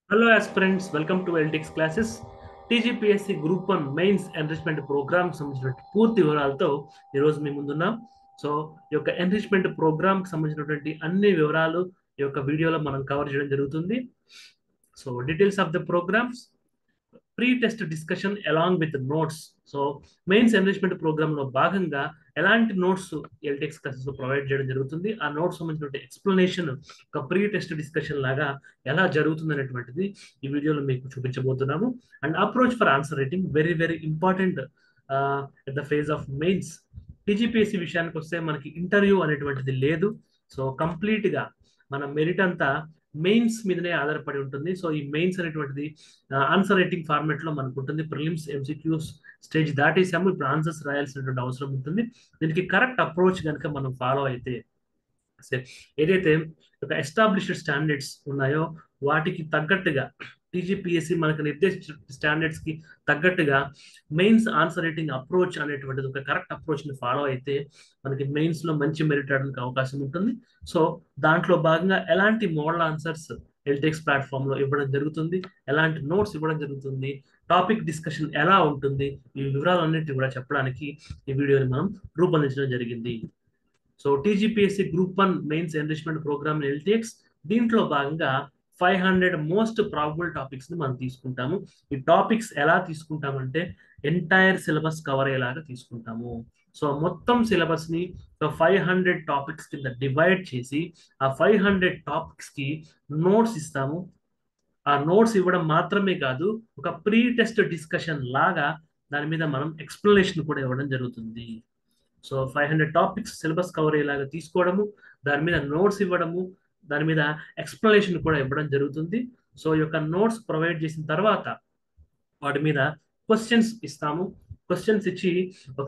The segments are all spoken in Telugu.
hello aspirants welcome to Eltix classes TGPSC group one mains enrichment program సంబంధించినటువంటి పూర్తి వివరాలతో ఈరోజు మీ ముందున్నాం సో ఈ యొక్క ఎన్రిచ్మెంట్ ప్రోగ్రామ్ కి సంబంధించినటువంటి అన్ని వివరాలు ఈ యొక్క వీడియోలో మనం కవర్ చేయడం జరుగుతుంది so details of the programs pre test discussion along with notes so mains enrichment program లో భాగంగా ఎలాంటి నోట్స్ ఎల్టెక్స్ క్లాసెస్ లో ప్రొవైడ్ చేయడం జరుగుతుంది ఆ నోట్స్ సంబంధించిన ఎక్స్ప్లెనేషన్ ఒక ప్రీ టెస్ట్ డిస్కషన్ లాగా ఎలా జరుగుతుంది అనేటువంటిది ఈ వీడియోలో మీకు చూపించబోతున్నాము and approach for answer writing very very important at the phase of mains TGPSC విషయానికి వస్తే మనకి ఇంటర్వ్యూ అనేటువంటిది లేదు సో కంప్లీట్ గా మన మెరిట్ అంతా మెయిన్స్ మీదనే ఆధారపడి ఉంటుంది సో ఈ మెయిన్స్ అనేటువంటిది ఆన్సర్ రైటింగ్ ఫార్మాట్ లో మనకు ఉంటుంది ప్రిలిమ్స్ ఎంసీక్యూస్ స్టేజ్ దాటేసాము ఇప్పుడు ఆన్సర్స్ రాయాల్సినటువంటి అవసరం ఉంటుంది దీనికి కరెక్ట్ అప్రోచ్ కనుక మనం ఫాలో అయితే ఏదైతే ఒక ఎస్టాబ్లిష్డ్ స్టాండర్డ్స్ ఉన్నాయో వాటికి తగ్గట్టుగా టీజీపీఎస్సీ మనకు నిర్దేశించిన స్టాండర్డ్స్ కి తగ్గట్టుగా మెయిన్స్ ఆన్సర్ రైటింగ్ అప్రోచ్ అనేటువంటిది ఒక కరెక్ట్ అప్రోచ్ ని ఫాలో అయితే మనకి మెయిన్స్ లో మంచి మెరిట్ రావడానికి అవకాశం ఉంటుంది సో దాంట్లో భాగంగా ఎలాంటి మోడల్ ఆన్సర్స్ ఎల్టెక్స్ ప్లాట్ఫామ్ లో ఇవ్వడం జరుగుతుంది ఎలాంటి నోట్స్ ఇవ్వడం జరుగుతుంది టాపిక్ డిస్కషన్ ఎలా ఉంటుంది ఈ వివరాలన్నింటినీ కూడా చెప్పడానికి ఈ వీడియోని మనం రూపొందించడం జరిగింది so TGPSC group one mains enrichment program L T X దీంట్లో భాగంగా five hundred most probable topics ని మనం తీసుకుంటాము ఈ టాపిక్స్ ఎలా తీసుకుంటామంటే ఎంటైర్ సిలబస్ కవర్ అయ్యేలాగా తీసుకుంటాము సో మొత్తం సిలబస్ ని ఒక ఫైవ్ హండ్రెడ్ టాపిక్స్ కింద డివైడ్ చేసి ఆ ఫైవ్ హండ్రెడ్ టాపిక్స్ కి నోట్స్ ఇస్తాము ఆ నోట్స్ ఇవ్వడం మాత్రమే కాదు ఒక ప్రీ టెస్ట్ డిస్కషన్ లాగా దాని మీద మనం ఎక్స్ప్లెనేషన్ కూడా ఇవ్వడం జరుగుతుంది so five hundred topics syllabus cover అయ్యేలాగా తీసుకోవడము దాని మీద నోట్స్ ఇవ్వడము దాని మీద ఎక్స్ప్లెనేషన్ కూడా ఇవ్వడం జరుగుతుంది సో ఈ యొక్క నోట్స్ ప్రొవైడ్ చేసిన తర్వాత వాటి మీద క్వశ్చన్స్ ఇస్తాము క్వశ్చన్స్ ఇచ్చి ఒక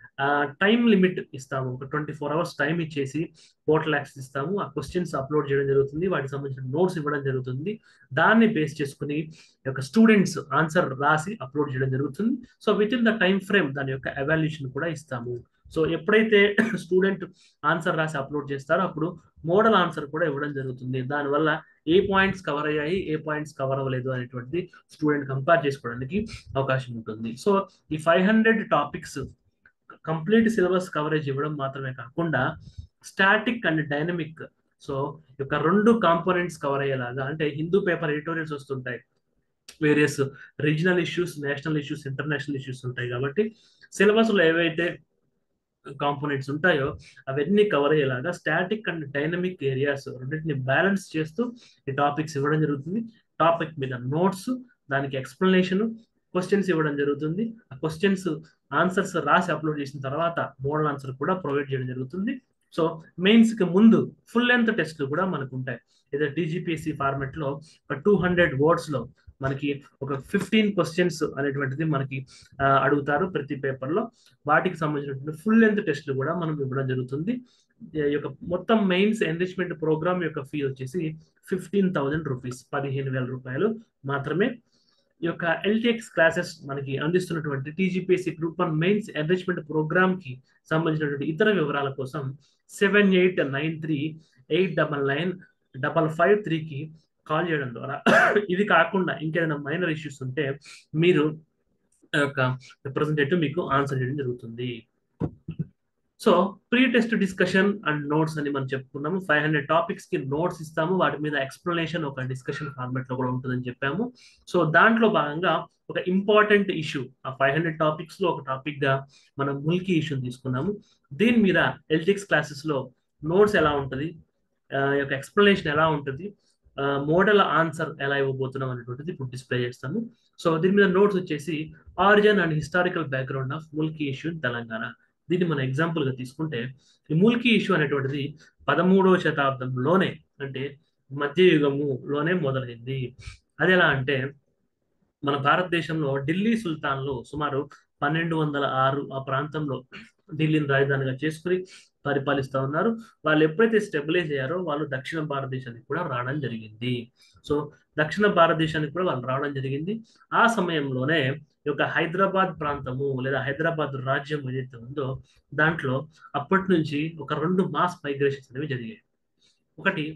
టైం లిమిట్ ఇస్తాము ఒక ట్వంటీ ఫోర్ అవర్స్ టైం ఇచ్చేసి పోర్టల్ యాక్సెస్ ఇస్తాము ఆ క్వశ్చన్స్ అప్లోడ్ చేయడం జరుగుతుంది వాటికి సంబంధించిన నోట్స్ ఇవ్వడం జరుగుతుంది దాన్ని బేస్ చేసుకుని యొక్క స్టూడెంట్స్ ఆన్సర్ రాసి అప్లోడ్ చేయడం జరుగుతుంది so within the time frame దాని యొక్క ఎవాల్యుయేషన్ కూడా ఇస్తాము సో ఎప్పుడైతే స్టూడెంట్ ఆన్సర్ రాసి అప్లోడ్ చేస్తారో అప్పుడు మోడల్ ఆన్సర్ కూడా ఇవ్వడం జరుగుతుంది దానివల్ల ఏ పాయింట్స్ కవర్ అయ్యాయి ఏ పాయింట్స్ కవర్ అవ్వలేదు అనేటువంటిది స్టూడెంట్ కంపేర్ చేసుకోవడానికి అవకాశం ఉంటుంది సో ఈ five hundred topics complete syllabus coverage ఇవ్వడం మాత్రమే కాకుండా స్టాటిక్ అండ్ డైనమిక్ సో యొక్క రెండు కాంపోనెంట్స్ కవర్ అయ్యేలాగా అంటే హిందూ పేపర్ ఎడిటోరియల్స్ వస్తుంటాయి various regional issues national issues international issues ఉంటాయి కాబట్టి సిలబస్ లో ఏవైతే కాంపోనెంట్స్ ఉంటాయో అవన్నీ కవర్ అయ్యేలాగా స్టాటిక్ అండ్ డైనమిక్ ఏరియాస్ రెండింటిని బ్యాలెన్స్ చేస్తూ ఈ టాపిక్స్ ఇవ్వడం జరుగుతుంది టాపిక్ మీద నోట్స్ దానికి ఎక్స్ప్లెనేషన్ క్వశ్చన్స్ ఇవ్వడం జరుగుతుంది ఆ క్వశ్చన్స్ ఆన్సర్స్ రాసి అప్లోడ్ చేసిన తర్వాత మోడల్ ఆన్సర్ కూడా ప్రొవైడ్ చేయడం జరుగుతుంది సో మెయిన్స్ కి ముందు ఫుల్ లెంత్ టెస్ట్లు కూడా మనకు ఉంటాయి ఏదో టీజీపీఎస్సీ ఫార్మెట్ లో ఒక టూ హండ్రెడ్ వర్డ్స్ లో మనకి ఒక ఫిఫ్టీన్ క్వశ్చన్స్ అనేటువంటిది మనకి అడుగుతారు ప్రతి పేపర్ లో వాటికి సంబంధించినటువంటి ఫుల్ లెంత్ టెస్ట్లు కూడా మనం ఇవ్వడం జరుగుతుంది ఈ యొక్క మొత్తం మెయిన్స్ ఎన్రిచ్మెంట్ ప్రోగ్రామ్ యొక్క ఫీ వచ్చేసి ఫిఫ్టీన్ థౌజండ్ రూపీస్ పదిహేను వేల రూపాయలు మాత్రమే ఈ యొక్క ఎల్టీఎక్స్ క్లాసెస్ మనకి అందిస్తున్నటువంటి TGPSC group one mains enrichment programme కి సంబంధించినటువంటి ఇతర వివరాల కోసం seven eight nine three eight double nine double five త్రీకి కాల్ చేయడం ద్వారా ఇది కాకుండా ఇంకేదైనా మైనర్ ఇష్యూస్ ఉంటే మీరు యొక్క రిప్రజెంటేటివ్ మీకు ఆన్సర్ చేయడం జరుగుతుంది so pre test discussion and notes అని మనం చెప్పుకున్నాము ఫైవ్ హండ్రెడ్ టాపిక్స్ కి నోట్స్ ఇస్తాము వాటి మీద ఎక్స్ప్లెనేషన్ ఒక డిస్కషన్ ఫార్మాట్ లో కూడా ఉంటుందని చెప్పాము సో దాంట్లో భాగంగా ఒక ఇంపార్టెంట్ ఇష్యూ ఆ ఫైవ్ హండ్రెడ్ టాపిక్స్ లో ఒక టాపిక్ గా మనం ముల్కీ ఇష్యూని తీసుకున్నాము దీని మీద ఎల్టిక్స్ క్లాసెస్ లో నోట్స్ ఎలా ఉంటుంది యొక్క ఎక్స్ప్లెనేషన్ ఎలా ఉంటుంది మోడల్ ఆన్సర్ ఎలా ఇవ్వబోతున్నాం అనేటువంటిది ఇప్పుడు డిస్ప్లే చేస్తాము సో దీని మీద నోట్స్ వచ్చేసి origin and historical background of Mulki issue in Telangana దీన్ని మనం ఎగ్జాంపుల్ గా తీసుకుంటే ఈ ముల్కీ ఇష్యూ అనేటువంటిది పదమూడవ శతాబ్దంలోనే అంటే మధ్యయుగములోనే మొదలైంది అది ఎలా అంటే మన భారతదేశంలో ఢిల్లీ సుల్తాన్లు సుమారు పన్నెండు వందల ఆరు ఆ ప్రాంతంలో ఢిల్లీని రాజధానిగా చేసుకుని పరిపాలిస్తూ ఉన్నారు వాళ్ళు ఎప్పుడైతే స్టెబిలైజ్ అయ్యారో వాళ్ళు దక్షిణ భారతదేశానికి కూడా రావడం జరిగింది సో దక్షిణ భారతదేశానికి కూడా వాళ్ళు రావడం జరిగింది ఆ సమయంలోనే ఈ యొక్క హైదరాబాద్ ప్రాంతము లేదా హైదరాబాద్ రాజ్యం ఏదైతే ఉందో దాంట్లో అప్పటి నుంచి ఒక రెండు మాస్ మైగ్రేషన్స్ అనేవి జరిగాయి ఒకటి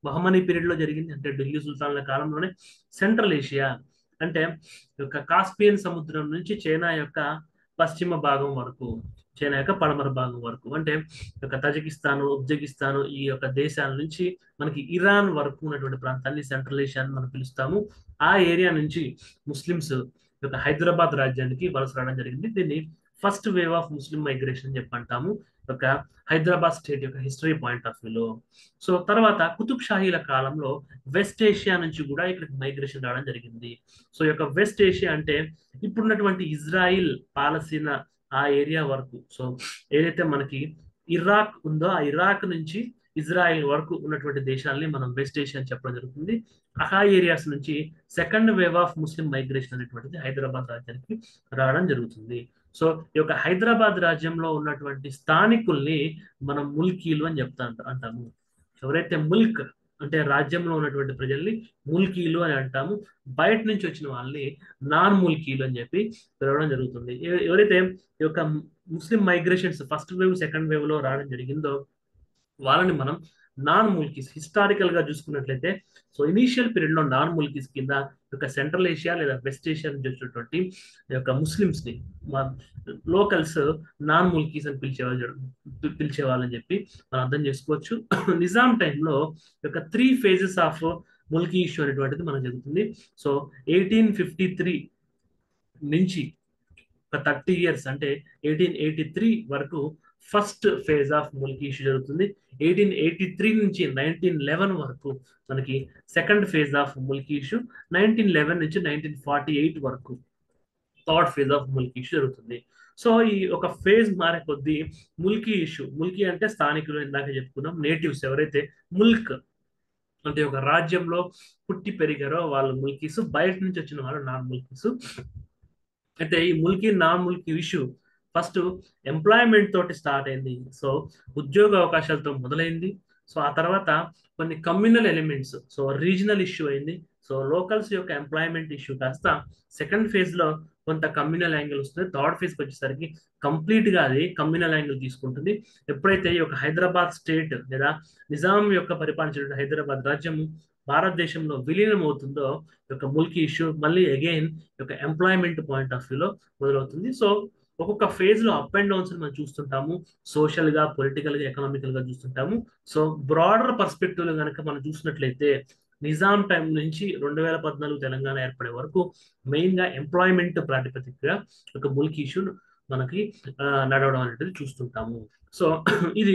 బహమనీ పీరియడ్ లో జరిగింది అంటే ఢిల్లీ సుల్తాన్ల కాలంలోనే సెంట్రల్ ఏషియా అంటే యొక్క కాస్పియన్ సముద్రం నుంచి చైనా యొక్క పశ్చిమ భాగం వరకు చైనా యొక్క పడమర భాగం వరకు అంటే యొక్క తజకిస్తాను ఉజ్బెకిస్తాను ఈ యొక్క దేశాల నుంచి మనకి ఇరాన్ వరకు ఉన్నటువంటి ప్రాంతాన్ని సెంట్రల్ ఏషియా అని మనం పిలుస్తాము ఆ ఏరియా నుంచి ముస్లిమ్స్ యొక్క హైదరాబాద్ రాజ్యానికి వలస రావడం జరిగింది దీన్ని first wave of Muslim migration అని చెప్పి అంటాము ఒక హైదరాబాద్ స్టేట్ యొక్క హిస్టరీ పాయింట్ ఆఫ్ వ్యూలో సో తర్వాత కుతుబ్ షాహీల కాలంలో వెస్ట్ ఏషియా నుంచి కూడా ఇక్కడికి మైగ్రేషన్ రావడం జరిగింది సో ఈ యొక్క వెస్ట్ ఏషియా అంటే ఇప్పుడున్నటువంటి ఇజ్రాయిల్ పాలస్తీనా ఆ ఏరియా వరకు సో ఏదైతే మనకి ఇరాక్ ఉందో ఆ ఇరాక్ నుంచి ఇజ్రాయిల్ వరకు ఉన్నటువంటి దేశాలని మనం వెస్ట్ ఏషియా అని చెప్పడం జరుగుతుంది ఆ ఏరియాస్ నుంచి second wave of Muslim migration అనేటువంటిది హైదరాబాద్ రాజ్యానికి రావడం జరుగుతుంది సో ఈ యొక్క హైదరాబాద్ రాజ్యంలో ఉన్నటువంటి స్థానికుల్ని మనం ముల్కీలు అని చెప్తా అంటాము ఎవరైతే ముల్క్ అంటే రాజ్యంలో ఉన్నటువంటి ప్రజల్ని ముల్కీలు అని అంటాము బయట నుంచి వచ్చిన వాళ్ళని నాన్ ముల్కీలు అని చెప్పి పిలవడం జరుగుతుంది ఎవరైతే ఈ యొక్క Muslim migrations first wave second wave లో రావడం జరిగిందో వాళ్ళని మనం నాన్ ముల్కీస్ హిస్టారికల్ గా చూసుకున్నట్లయితే సో ఇనీషియల్ పీరియడ్ లో నాన్ ముల్కీస్ కింద యొక్క సెంట్రల్ ఏషియా లేదా వెస్ట్ ఏషియా నుంచి వచ్చినటువంటి యొక్క ముస్లిమ్స్ ని లోకల్స్ నాన్ ముల్కీస్ అని పిలిచేవాళ్ళు పిలిచేవాళ్ళని చెప్పి మనం అర్థం చేసుకోవచ్చు నిజాం టైంలో యొక్క three phases of Mulki issue అనేటువంటిది మనకు జరుగుతుంది సో ఎయిటీన్ ఫిఫ్టీ త్రీ నుంచి ఒక థర్టీ ఇయర్స్ అంటే ఎయిటీన్ ఎయిటీ త్రీ వరకు first phase of Mulki issue జరుగుతుంది ఎయిటీన్ ఎయిటీ త్రీ నుంచి నైన్టీన్ లెవెన్ వరకు మనకి second phase of Mulki issue nineteen eleven నుంచి నైన్టీన్ ఫార్టీ ఎయిట్ వరకు third phase of Mulki issue జరుగుతుంది సో ఈ ఒక ఫేజ్ మారే కొద్దీ ముల్కీ ఇష్యూ ముల్కీ అంటే స్థానికులు ఇందాక చెప్పుకున్నాం నేటివ్స్ ఎవరైతే ముల్క్ అంటే ఒక రాజ్యంలో పుట్టి పెరిగారో వాళ్ళు ముల్కీస్ బయట నుంచి వచ్చిన వాళ్ళు నాన్ ముల్కీస్ అయితే ఈ Mulki non Mulki issue first employment తోటి స్టార్ట్ అయింది సో ఉద్యోగ అవకాశాలతో మొదలైంది సో ఆ తర్వాత కొన్ని communal elements so regional issue అయింది సో లోకల్స్ యొక్క ఎంప్లాయ్మెంట్ ఇష్యూ కాస్త సెకండ్ ఫేజ్ లో కొంత కమ్యూనల్ యాంగిల్ వస్తుంది థర్డ్ ఫేజ్కి వచ్చేసరికి కంప్లీట్ గా అది కమ్యూనల్ యాంగిల్ తీసుకుంటుంది ఎప్పుడైతే ఈ యొక్క హైదరాబాద్ స్టేట్ లేదా నిజాం యొక్క పరిపాలించిన హైదరాబాద్ రాజ్యము భారతదేశంలో విలీనం అవుతుందో యొక్క ముల్కీ ఇష్యూ మళ్ళీ అగైన్ యొక్క ఎంప్లాయ్మెంట్ పాయింట్ ఆఫ్ వ్యూలో మొదలవుతుంది సో ఒక్కొక్క ఫేజ్ లో అప్ అండ్ డౌన్స్ మనం చూస్తుంటాము సోషల్ గా పొలిటికల్ గా ఎకనామికల్ గా చూస్తుంటాము సో బ్రాడర్ పర్స్పెక్టివ్ లో కనుక మనం చూసినట్లయితే నిజాం టైం నుంచి రెండు వేల పద్నాలుగు తెలంగాణ ఏర్పడే వరకు మెయిన్ గా ఎంప్లాయ్మెంట్ ప్రాతిపదికగా ఒక ముల్కీ ఇష్యూ మనకి నడవడం అనేది చూస్తుంటాము సో ఇది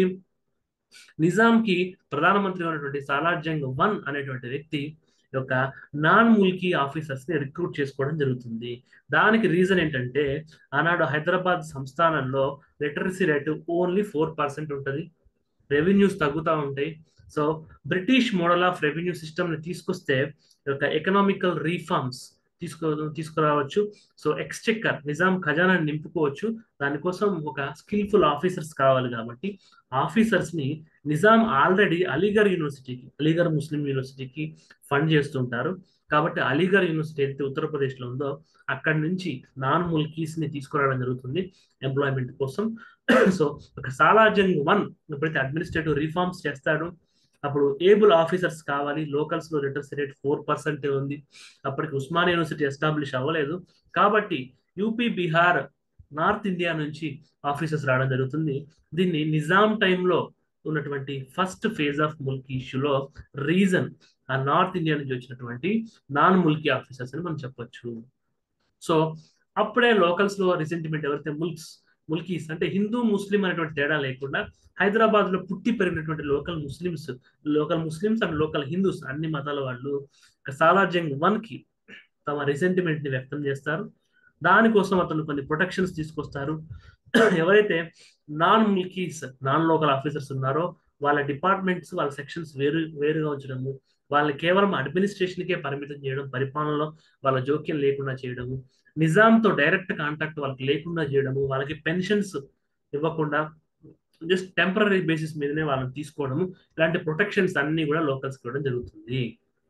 నిజాంకి ప్రధానమంత్రి ఉన్నటువంటి సాలార్జంగ్ వన్ అనేటువంటి వ్యక్తి యొక్క నాన్ ముల్కీ ఆఫీసర్స్ ని రిక్రూట్ చేసుకోవడం జరుగుతుంది దానికి రీజన్ ఏంటంటే ఆనాడు హైదరాబాద్ సంస్థానంలో literacy rate only four percent ఉంటుంది రెవెన్యూస్ తగ్గుతూ ఉంటాయి so British model of revenue system ని తీసుకొస్తే యొక్క ఎకనామికల్ రీఫార్మ్స్ తీసుకో తీసుకురావచ్చు సో ఎక్స్చెక్కర్ నిజాం ఖజానాన్ని నింపుకోవచ్చు దానికోసం ఒక స్కిల్ఫుల్ ఆఫీసర్స్ కావాలి కాబట్టి ఆఫీసర్స్ ని నిజాం ఆల్రెడీ అలీగర్ యూనివర్సిటీకి అలీగర్ ముస్లిం యూనివర్సిటీకి ఫండ్ చేస్తుంటారు కాబట్టి అలీగర్ యూనివర్సిటీ అయితే ఉత్తరప్రదేశ్ లో ఉందో అక్కడి నుంచి నాన్ ముల్కీస్ ని తీసుకురావడం జరుగుతుంది ఎంప్లాయ్మెంట్ కోసం సో ఒక సాలార్జంగ్ వన్ ఎప్పుడైతే అడ్మినిస్ట్రేటివ్ రిఫార్మ్స్ చేస్తాడు అప్పుడు ఏబుల్ ఆఫీసర్స్ కావాలి లోకల్స్ లో లిటరసీ రేట్ ఫోర్ పర్సెంట్ ఉంది అప్పటికి ఉస్మానియా యూనివర్సిటీ ఎస్టాబ్లిష్ అవ్వలేదు కాబట్టి యూపీ బీహార్ నార్త్ ఇండియా నుంచి ఆఫీసర్స్ రావడం జరుగుతుంది దీన్ని నిజాం టైంలో ఉన్నటువంటి ఫస్ట్ ఫేజ్ ఆఫ్ ముల్కీ ఇష్యూలో రీజన్ ఆ నార్త్ ఇండియా నుంచి వచ్చినటువంటి నాన్ ముల్కీ ఆఫీసర్స్ అని మనం చెప్పొచ్చు సో అప్పుడే లోకల్స్ లో రిసెంటిమెంట్ ఎవరైతే ముల్క్స్ ముల్కీస్ అంటే హిందూ ముస్లిం అనేటువంటి తేడా లేకుండా హైదరాబాద్ లో పుట్టి పెరిగినటువంటి local Muslims local Muslims and local Hindus అన్ని మతాల వాళ్ళు సాలార్జంగ్ వన్ కి తమ రిసెంటిమెంట్ ని వ్యక్తం చేస్తారు దానికోసం అతను కొన్ని ప్రొటెక్షన్స్ తీసుకొస్తారు ఎవరైతే non Mulkis non local officers ఉన్నారో వాళ్ళ డిపార్ట్మెంట్స్ వాళ్ళ సెక్షన్స్ వేరు వేరుగా ఉంచడము వాళ్ళని కేవలం అడ్మినిస్ట్రేషన్కే పరిమితం చేయడం పరిపాలనలో వాళ్ళ జోక్యం లేకుండా చేయడము నిజాంతో డైరెక్ట్ కాంటాక్ట్ వాళ్ళకి లేకుండా చేయడము వాళ్ళకి పెన్షన్స్ ఇవ్వకుండా జస్ట్ టెంపరీ బేసిస్ మీదనే వాళ్ళని తీసుకోవడము ఇలాంటి ప్రొటెక్షన్స్ అన్ని కూడా లోకల్స్ ఇవ్వడం జరుగుతుంది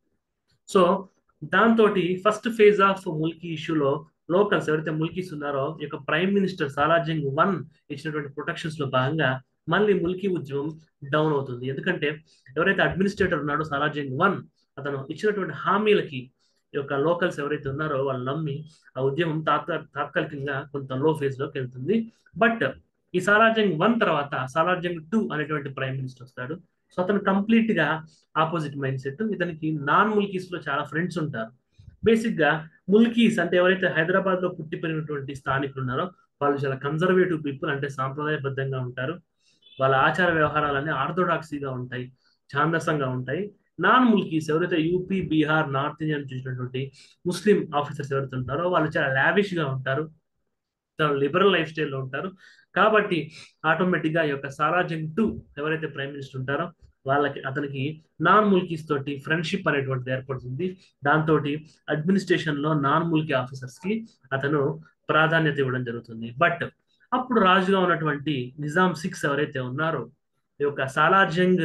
సో దాంతో ఫస్ట్ ఫేజ్ ఆఫ్ ముల్కీ ఇష్యూలో లోకల్స్ ఎవరైతే ముల్కీస్ ఉన్నారో ఈ యొక్క ప్రైమ్ మినిస్టర్ సాలార్జింగ్ వన్ ఇచ్చినటువంటి ప్రొటెక్షన్స్ లో భాగంగా మళ్ళీ ముల్కీ ఉద్యమం డౌన్ అవుతుంది ఎందుకంటే ఎవరైతే అడ్మినిస్ట్రేటర్ ఉన్నాడో సాలార్జంగ్ వన్ అతను ఇచ్చినటువంటి హామీలకి ఈ యొక్క లోకల్స్ ఎవరైతే ఉన్నారో వాళ్ళు నమ్మి ఆ ఉద్యమం తాత్కా తాత్కాలికంగా కొంత లో ఫేజ్ లోకి వెళ్తుంది బట్ ఈ సాలార్జంగ్ వన్ తర్వాత సాలార్జంగ్ టూ అనేటువంటి ప్రైమ్ మినిస్టర్ వస్తాడు సో అతను కంప్లీట్ గా ఆపోజిట్ మైండ్ సెట్ ఇతనికి నాన్ ముల్కీస్ లో చాలా ఫ్రెండ్స్ ఉంటారు బేసిక్ గా ముల్కీస్ అంటే ఎవరైతే హైదరాబాద్ లో పుట్టి పెరిగినటువంటి స్థానికులు ఉన్నారో వాళ్ళు చాలా కన్జర్వేటివ్ పీపుల్ అంటే సాంప్రదాయబద్ధంగా ఉంటారు వాళ్ళ ఆచార వ్యవహారాలన్నీ ఆర్థోడాక్సీగా ఉంటాయి ఛాందసంగా ఉంటాయి నాన్ ముల్కీస్ ఎవరైతే యూపీ బీహార్ నార్త్ ఇండియా నుంచి వచ్చినటువంటి ముస్లిం ఆఫీసర్స్ ఎవరైతే ఉంటారో వాళ్ళు చాలా లావిష్ గా ఉంటారు చాలా లిబరల్ లైఫ్ స్టైల్లో ఉంటారు కాబట్టి ఆటోమేటిక్ గా ఈ యొక్క సారాజంగ్ టూ ఎవరైతే ప్రైమ్ మినిస్టర్ ఉంటారో వాళ్ళకి అతనికి నాన్ ముల్కీస్ తోటి ఫ్రెండ్షిప్ అనేటువంటిది ఏర్పడుతుంది దాంతో అడ్మినిస్ట్రేషన్ లో నాన్ ముల్కీ ఆఫీసర్స్ కి అతను ప్రాధాన్యత ఇవ్వడం జరుగుతుంది బట్ అప్పుడు రాజుగా ఉన్నటువంటి నిజాం సిక్స్ ఎవరైతే ఉన్నారో ఈ యొక్క సాలార్జంగ్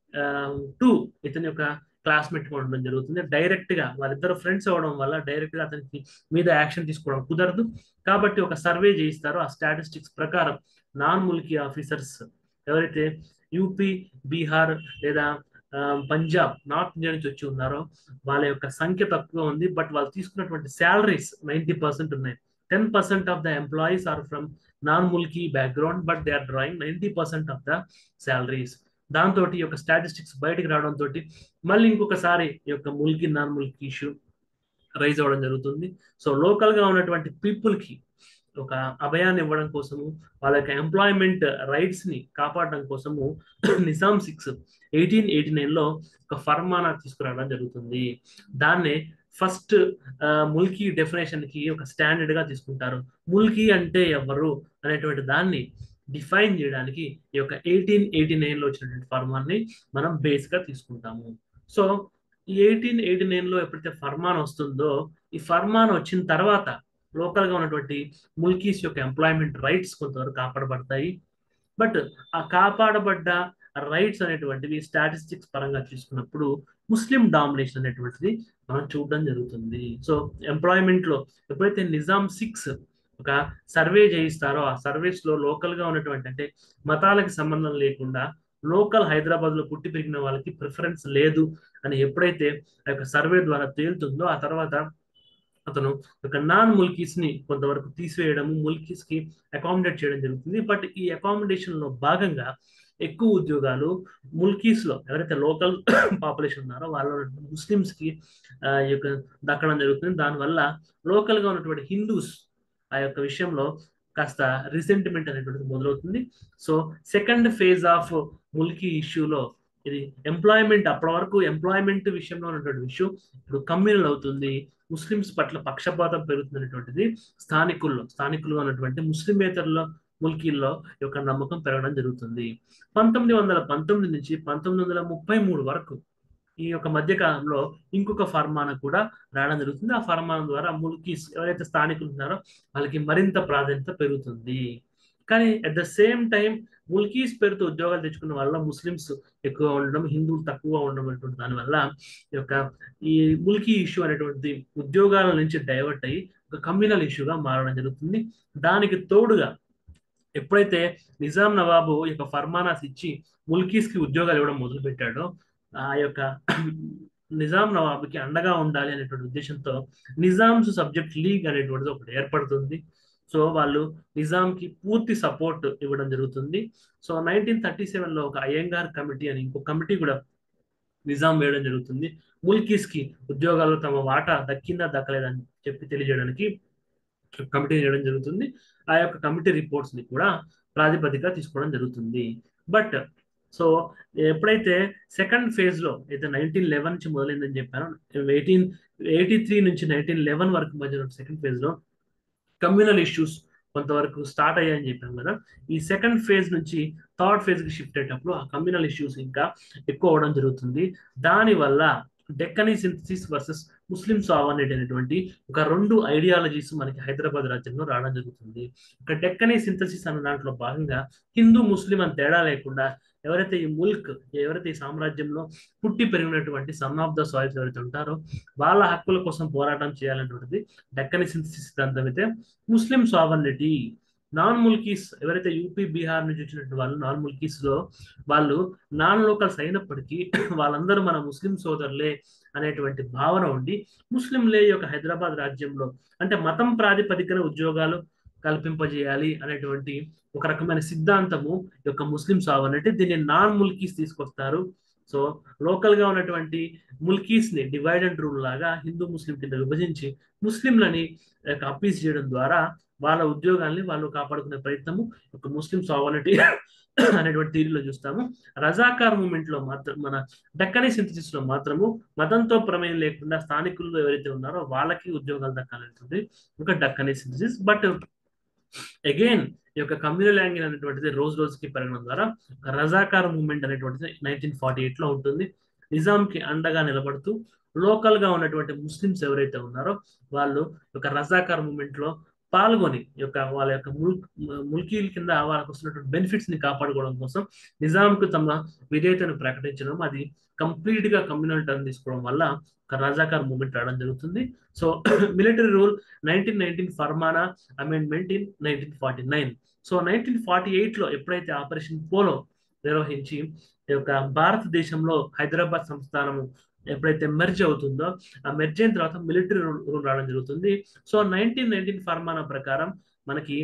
టూ ఇతని యొక్క క్లాస్మేట్ ఉండడం జరుగుతుంది డైరెక్ట్ గా వాళ్ళిద్దరు ఫ్రెండ్స్ అవ్వడం వల్ల డైరెక్ట్ గా అతనికి మీద యాక్షన్ తీసుకోవడం కుదరదు కాబట్టి ఒక సర్వే చేయిస్తారో ఆ స్టాటిస్టిక్స్ ప్రకారం నాన్ ముల్కీ ఆఫీసర్స్ ఎవరైతే యూపీ బీహార్ లేదా పంజాబ్ నార్త్ ఇండియా నుంచి వచ్చి ఉన్నారో వాళ్ళ యొక్క సంఖ్య తక్కువ ఉంది బట్ వాళ్ళు తీసుకున్నటువంటి శాలరీస్ నైంటీ పర్సెంట్ ఉన్నాయి ten percent of the employees are from non Mulki background but they are drawing ninety percent of the salaries దాంతో ఈ యొక్క స్టాటిస్టిక్స్ బయటకు రావడంతో మళ్ళీ ఇంకొకసారి ఈ యొక్క Mulki non Mulki issue rise అవ్వడం జరుగుతుంది సో లోకల్ గా ఉన్నటువంటి పీపుల్ కి ఒక అభయాన్ని ఇవ్వడం కోసము వాళ్ళ యొక్క ఎంప్లాయ్మెంట్ రైట్స్ ని కాపాడడం కోసము Nizam six eighteen eighty nine లో ఒక ఫర్మానా తీసుకురావడం జరుగుతుంది దాన్నే ఫస్ట్ ముల్కీ డెఫినేషన్ కి ఒక స్టాండర్డ్ గా తీసుకుంటారు ముల్కీ అంటే ఎవరు అనేటువంటి దాన్ని డిఫైన్ చేయడానికి ఈ యొక్క ఎయిటీన్ ఎయిటీ నైన్ లో వచ్చినటువంటి ఫర్మాన్ని మనం బేస్ గా తీసుకుంటాము సో ఈ ఎయిటీన్ ఎయిటీ నైన్ లో ఎప్పుడైతే ఫర్మాన్ వస్తుందో ఈ ఫర్మాన్ వచ్చిన తర్వాత లోకల్ గా ఉన్నటువంటి ముల్కీస్ యొక్క ఎంప్లాయ్మెంట్ రైట్స్ కొంతవరకు కాపాడబడతాయి బట్ ఆ కాపాడబడ్డ రైట్స్ అనేటువంటివి స్టాటిస్టిక్స్ పరంగా చూసుకున్నప్పుడు ముస్లిం డామినేషన్ అనేటువంటిది మనం చూడడం జరుగుతుంది సో ఎంప్లాయ్మెంట్ లో ఎప్పుడైతే నిజాం సిక్స్ ఒక సర్వే చేయిస్తారో ఆ సర్వేస్ లో లోకల్ గా ఉన్నటువంటి అంటే మతాలకు సంబంధం లేకుండా లోకల్ హైదరాబాద్ లో పుట్టి పెరిగిన వాళ్ళకి ప్రిఫరెన్స్ లేదు అని ఎప్పుడైతే ఆ యొక్క సర్వే ద్వారా తేలుతుందో ఆ తర్వాత అతను ఒక నాన్ ముల్కీస్ ని కొంతవరకు తీసివేయడం ముల్కీస్ కి అకామిడేట్ చేయడం జరుగుతుంది బట్ ఈ అకామిడేషన్ లో భాగంగా ఎక్కువ ఉద్యోగాలు ముల్కీస్ లో ఎవరైతే లోకల్ పాపులేషన్ ఉన్నారో వాళ్ళ ముస్లిమ్స్ కి ఈ యొక్క దక్కడం జరుగుతుంది దానివల్ల లోకల్ గా ఉన్నటువంటి హిందూస్ ఆ యొక్క విషయంలో కాస్త రిసెంటిమెంట్ అనేటువంటిది మొదలవుతుంది so second phase of Mulki ఇష్యూలో ఇది ఎంప్లాయ్మెంట్ అప్పటి వరకు ఎంప్లాయ్మెంట్ విషయంలో ఉన్నటువంటి ఇష్యూ ఇప్పుడు కమ్యూనల్ అవుతుంది ముస్లిమ్స్ పట్ల పక్షపాతం పెరుగుతున్నటువంటిది స్థానికుల్లో స్థానికులుగా ఉన్నటువంటి ముస్లిమేతరులో ముల్కీల్లో యొక్క నమ్మకం పెరగడం జరుగుతుంది పంతొమ్మిది వందల పంతొమ్మిది నుంచి పంతొమ్మిది వందల ముప్పై మూడు వరకు ఈ యొక్క మధ్యకాలంలో ఇంకొక ఫర్మానా కూడా రావడం జరుగుతుంది ఆ ఫర్మానం ద్వారా ముల్కీస్ ఎవరైతే స్థానికులు ఉన్నారో వాళ్ళకి మరింత ప్రాధాన్యత పెరుగుతుంది కానీ at the same time Mulkis పేరుతో ఉద్యోగాలు తెచ్చుకున్న వల్ల ముస్లిమ్స్ ఎక్కువ ఉండడం హిందువులు తక్కువ ఉండడం అనేటువంటి దానివల్ల ఈ యొక్క ఈ ముల్కీ ఇష్యూ అనేటువంటి ఉద్యోగాల నుంచి డైవర్ట్ అయ్యి ఒక కమ్యూనల్ ఇష్యూగా మారడం జరుగుతుంది దానికి తోడుగా ఎప్పుడైతే నిజాం నవాబు ఈ యొక్క ఫర్మానాస్ ఇచ్చి ముల్కీస్ కి ఉద్యోగాలు ఇవ్వడం మొదలు పెట్టాడో ఆ యొక్క నిజాం నవాబుకి అండగా ఉండాలి అనేటువంటి ఉద్దేశంతో నిజాంస్ సబ్జెక్ట్ లీగ్ అనేటువంటిది ఒకటి ఏర్పడుతుంది సో వాళ్ళు నిజాంకి పూర్తి సపోర్ట్ ఇవ్వడం జరుగుతుంది సో నైన్టీన్ థర్టీ సెవెన్ లో ఒక అయ్యంగార్ కమిటీ అని ఇంకో కమిటీ కూడా నిజాం వేయడం జరుగుతుంది ముల్కీస్ కి ఉద్యోగాలు తమ వాటా దక్కిందా దక్కలేదని చెప్పి తెలియజేయడానికి కమిటీ చేయడం జరుగుతుంది ఆ యొక్క కమిటీ రిపోర్ట్స్ ని కూడా ప్రాతిపదిక తీసుకోవడం జరుగుతుంది బట్ సో ఎప్పుడైతే సెకండ్ ఫేజ్ లో అయితే నైన్టీన్ లెవెన్ నుంచి మొదలైందని చెప్పాను ఎయిటీన్ ఎయిటీ త్రీ నుంచి నైన్టీన్ లెవెన్ వరకు మధ్య సెకండ్ ఫేజ్ లో కమ్యూనల్ ఇష్యూస్ కొంతవరకు స్టార్ట్ అయ్యాయని చెప్పాం కదా ఈ సెకండ్ ఫేజ్ నుంచి థర్డ్ ఫేజ్ కి షిఫ్ట్ అయ్యేటప్పుడు ఆ కమ్యూనల్ ఇష్యూస్ ఇంకా ఎక్కువ అవడం జరుగుతుంది దానివల్ల Deccani synthesis versus Muslim sovereignty అనేటువంటి ఒక రెండు ఐడియాలజీస్ మనకి హైదరాబాద్ రాజ్యంలో రావడం జరుగుతుంది ఒక డెక్కనీ సింథసిస్ అన్న దాంట్లో భాగంగా హిందూ ముస్లిం అని తేడా లేకుండా ఎవరైతే ఈ ముల్క్ ఎవరైతే ఈ సామ్రాజ్యంలో పుట్టి పెరిగినటువంటి సన్ ఆఫ్ ద సాయిల్స్ ఎవరైతే ఉంటారో వాళ్ళ హక్కుల కోసం పోరాటం చేయాలనేటువంటిది డెక్కని సింథసిస్ సిద్ధాంతం అయితే ముస్లిం సావర్నిటీ నాన్ ముల్కీస్ ఎవరైతే యూపీ బీహార్ నుంచి వచ్చినటువంటి వాళ్ళు నాన్ ముల్కీస్ లో వాళ్ళు నాన్ లోకల్స్ అయినప్పటికీ వాళ్ళందరూ మన ముస్లిం సోదరులే అనేటువంటి భావన ఉండి ముస్లింలే ఈ యొక్క హైదరాబాద్ రాజ్యంలో అంటే మతం ప్రాతిపదికన ఉద్యోగాలు కల్పింపజేయాలి అనేటువంటి ఒక రకమైన సిద్ధాంతము ఈ యొక్క ముస్లిం సావనంటే దీన్ని నాన్ ముల్కీస్ తీసుకొస్తారు సో లోకల్ గా ఉన్నటువంటి ముల్కీస్ ని డివైడ్ అండ్ రూల్ లాగా హిందూ ముస్లిం కింద విభజించి ముస్లింలని అప్పీస్ చేయడం ద్వారా వాళ్ళ ఉద్యోగాల్ని వాళ్ళు కాపాడుకునే ప్రయత్నము ఒక ముస్లిం సావనిటీ అనేటువంటి థీరీలో చూస్తాము రజాకార్ మూమెంట్ లో మాత్రం మన డక్కనీ సింథసిస్ లో మాత్రము మతంతో ప్రమేయం లేకుండా స్థానికులు ఎవరైతే ఉన్నారో వాళ్ళకి ఉద్యోగాలు దక్కాలంటుంది ఒక డక్కనీ సింథసిస్ బట్ అగైన్ ఈ యొక్క కమ్యూనల్ యాంగిల్ అనేటువంటిది రోజు రోజుకి పెరగడం ద్వారా రజాకార్ మూమెంట్ అనేటువంటిది నైన్టీన్ ఫార్టీ ఎయిట్ లో ఉంటుంది నిజాంకి అండగా నిలబడుతూ లోకల్ గా ఉన్నటువంటి ముస్లిమ్స్ ఎవరైతే ఉన్నారో వాళ్ళు ఒక రజాకార్ మూమెంట్ లో పాల్గొని యొక్క వాళ్ళ యొక్క ముల్ ముల్కీల కింద వాళ్ళకు వస్తున్నటువంటి బెనిఫిట్స్ ని కాపాడుకోవడం కోసం నిజాంకు తమ విధేయతను ప్రకటించడం అది కంప్లీట్ గా కమ్యూనల్ టర్న్ తీసుకోవడం వల్ల ఒక రజాకార్ మూమెంట్ రావడం జరుగుతుంది so military rule nineteen nineteen ఫర్మానా amendment in nineteen forty nine so nineteen forty eight లో ఎప్పుడైతే ఆపరేషన్ పోలో నిర్వహించి ఈ యొక్క భారతదేశంలో హైదరాబాద్ సంస్థానము ఎప్పుడైతే మెర్జ్ అవుతుందో ఆ మెర్జ్ అయిన తర్వాత మిలిటరీ రూల్ రావడం జరుగుతుంది సో నైన్టీన్ నైన్టీన్ ఫర్మానా ప్రకారం మనకి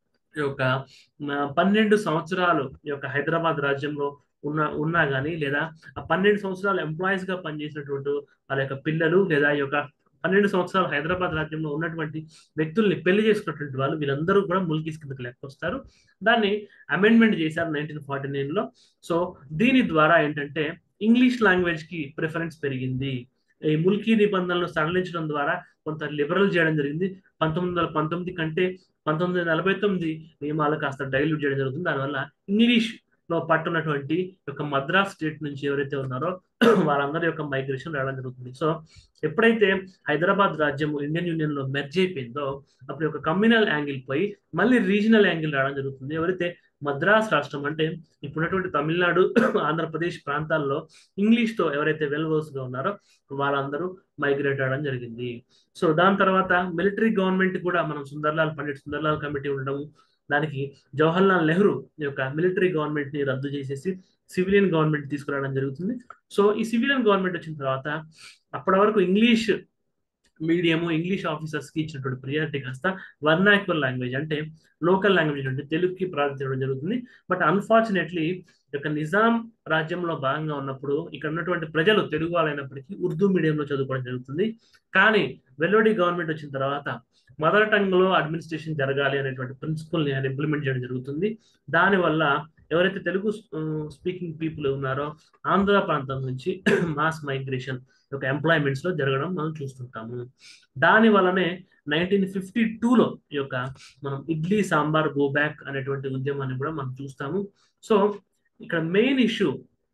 ఈ యొక్క పన్నెండు సంవత్సరాలు ఈ యొక్క హైదరాబాద్ రాజ్యంలో ఉన్న ఉన్నా కానీ లేదా ఆ పన్నెండు సంవత్సరాలు ఎంప్లాయీస్ గా పనిచేసినటువంటి వాళ్ళ యొక్క పిల్లలు లేదా ఈ యొక్క పన్నెండు సంవత్సరాలు హైదరాబాద్ రాజ్యంలో ఉన్నటువంటి వ్యక్తుల్ని పెళ్లి చేసుకున్నటువంటి వాళ్ళు వీళ్ళందరూ కూడా ముల్కీస్ కిందకి లెక్కొస్తారు దాన్ని అమెండ్మెంట్ చేశారు నైన్టీన్ ఫార్టీ నైన్ లో సో దీని ద్వారా ఏంటంటే ఇంగ్లీష్ లాంగ్వేజ్ కి ప్రిఫరెన్స్ పెరిగింది ఈ ముల్కీ నిబంధనలు సడలించడం ద్వారా కొంత లిబరల్ చేయడం జరిగింది పంతొమ్మిది వందల పంతొమ్మిది కంటే పంతొమ్మిది వందల నలభై తొమ్మిది నియమాలు కాస్త డైల్యూట్ చేయడం జరుగుతుంది దానివల్ల ఇంగ్లీష్ లో పట్టున్నటువంటి యొక్క మద్రాస్ స్టేట్ నుంచి ఎవరైతే ఉన్నారో వాళ్ళందరి యొక్క మైగ్రేషన్ రావడం జరుగుతుంది సో ఎప్పుడైతే హైదరాబాద్ రాజ్యం ఇండియన్ యూనియన్ లో మెర్జ్ అయిపోయిందో అప్పుడు ఒక కమ్యూనల్ యాంగిల్ పోయి మళ్ళీ రీజనల్ యాంగిల్ రావడం జరుగుతుంది ఎవరైతే మద్రాస్ రాష్ట్రం అంటే ఇప్పుడున్నటువంటి తమిళనాడు ఆంధ్రప్రదేశ్ ప్రాంతాల్లో ఇంగ్లీష్ తో ఎవరైతే వెల్ వర్స్ గా ఉన్నారో వాళ్ళందరూ మైగ్రేట్ అవడం జరిగింది సో దాని తర్వాత మిలిటరీ గవర్నమెంట్ కూడా మనం సుందర్లాల్ పండిట్ సుందర్లాల్ కమిటీ ఉండడం దానికి జవహర్లాల్ నెహ్రూ యొక్క మిలిటరీ గవర్నమెంట్ ని రద్దు చేసేసి సివిలియన్ గవర్నమెంట్ తీసుకురావడం జరుగుతుంది సో ఈ సివిలియన్ గవర్నమెంట్ వచ్చిన తర్వాత అప్పటి వరకు ఇంగ్లీష్ మీడియం ఇంగ్లీష్ ఆఫీసర్స్ కి ఇచ్చినటువంటి ప్రియారిటీ కాస్త వర్నాక్యువల్ లాంగ్వేజ్ అంటే లోకల్ లాంగ్వేజ్ అంటే తెలుగుకి ప్రాధాన్యత ఇవ్వడం జరుగుతుంది బట్ అన్ఫార్చునేట్లీ యొక్క నిజాం రాజ్యంలో భాగంగా ఉన్నప్పుడు ఇక్కడ ఉన్నటువంటి ప్రజలు తెలుగు వాళ్ళైనప్పటికీ ఉర్దూ మీడియంలో చదువుకోవడం జరుగుతుంది కానీ వెల్లోడి గవర్నమెంట్ వచ్చిన తర్వాత మదర్ టంగ్ లో అడ్మినిస్ట్రేషన్ జరగాలి అనేటువంటి ప్రిన్సిపల్ ని ఆయన ఇంప్లిమెంట్ చేయడం జరుగుతుంది దానివల్ల ఎవరైతే తెలుగు స్పీకింగ్ పీపుల్ ఉన్నారో ఆంధ్ర ప్రాంతం నుంచి మాస్ మైగ్రేషన్ యొక్క ఎంప్లాయ్మెంట్స్ లో జరగడం మనం చూస్తుంటాము దాని వల్లనే నైన్టీన్ ఫిఫ్టీ టూలో ఈ యొక్క మనం ఇడ్లీ సాంబార్ గో బ్యాక్ అనేటువంటి ఉద్యమాన్ని కూడా మనం చూస్తాము సో ఇక్కడ మెయిన్ ఇష్యూ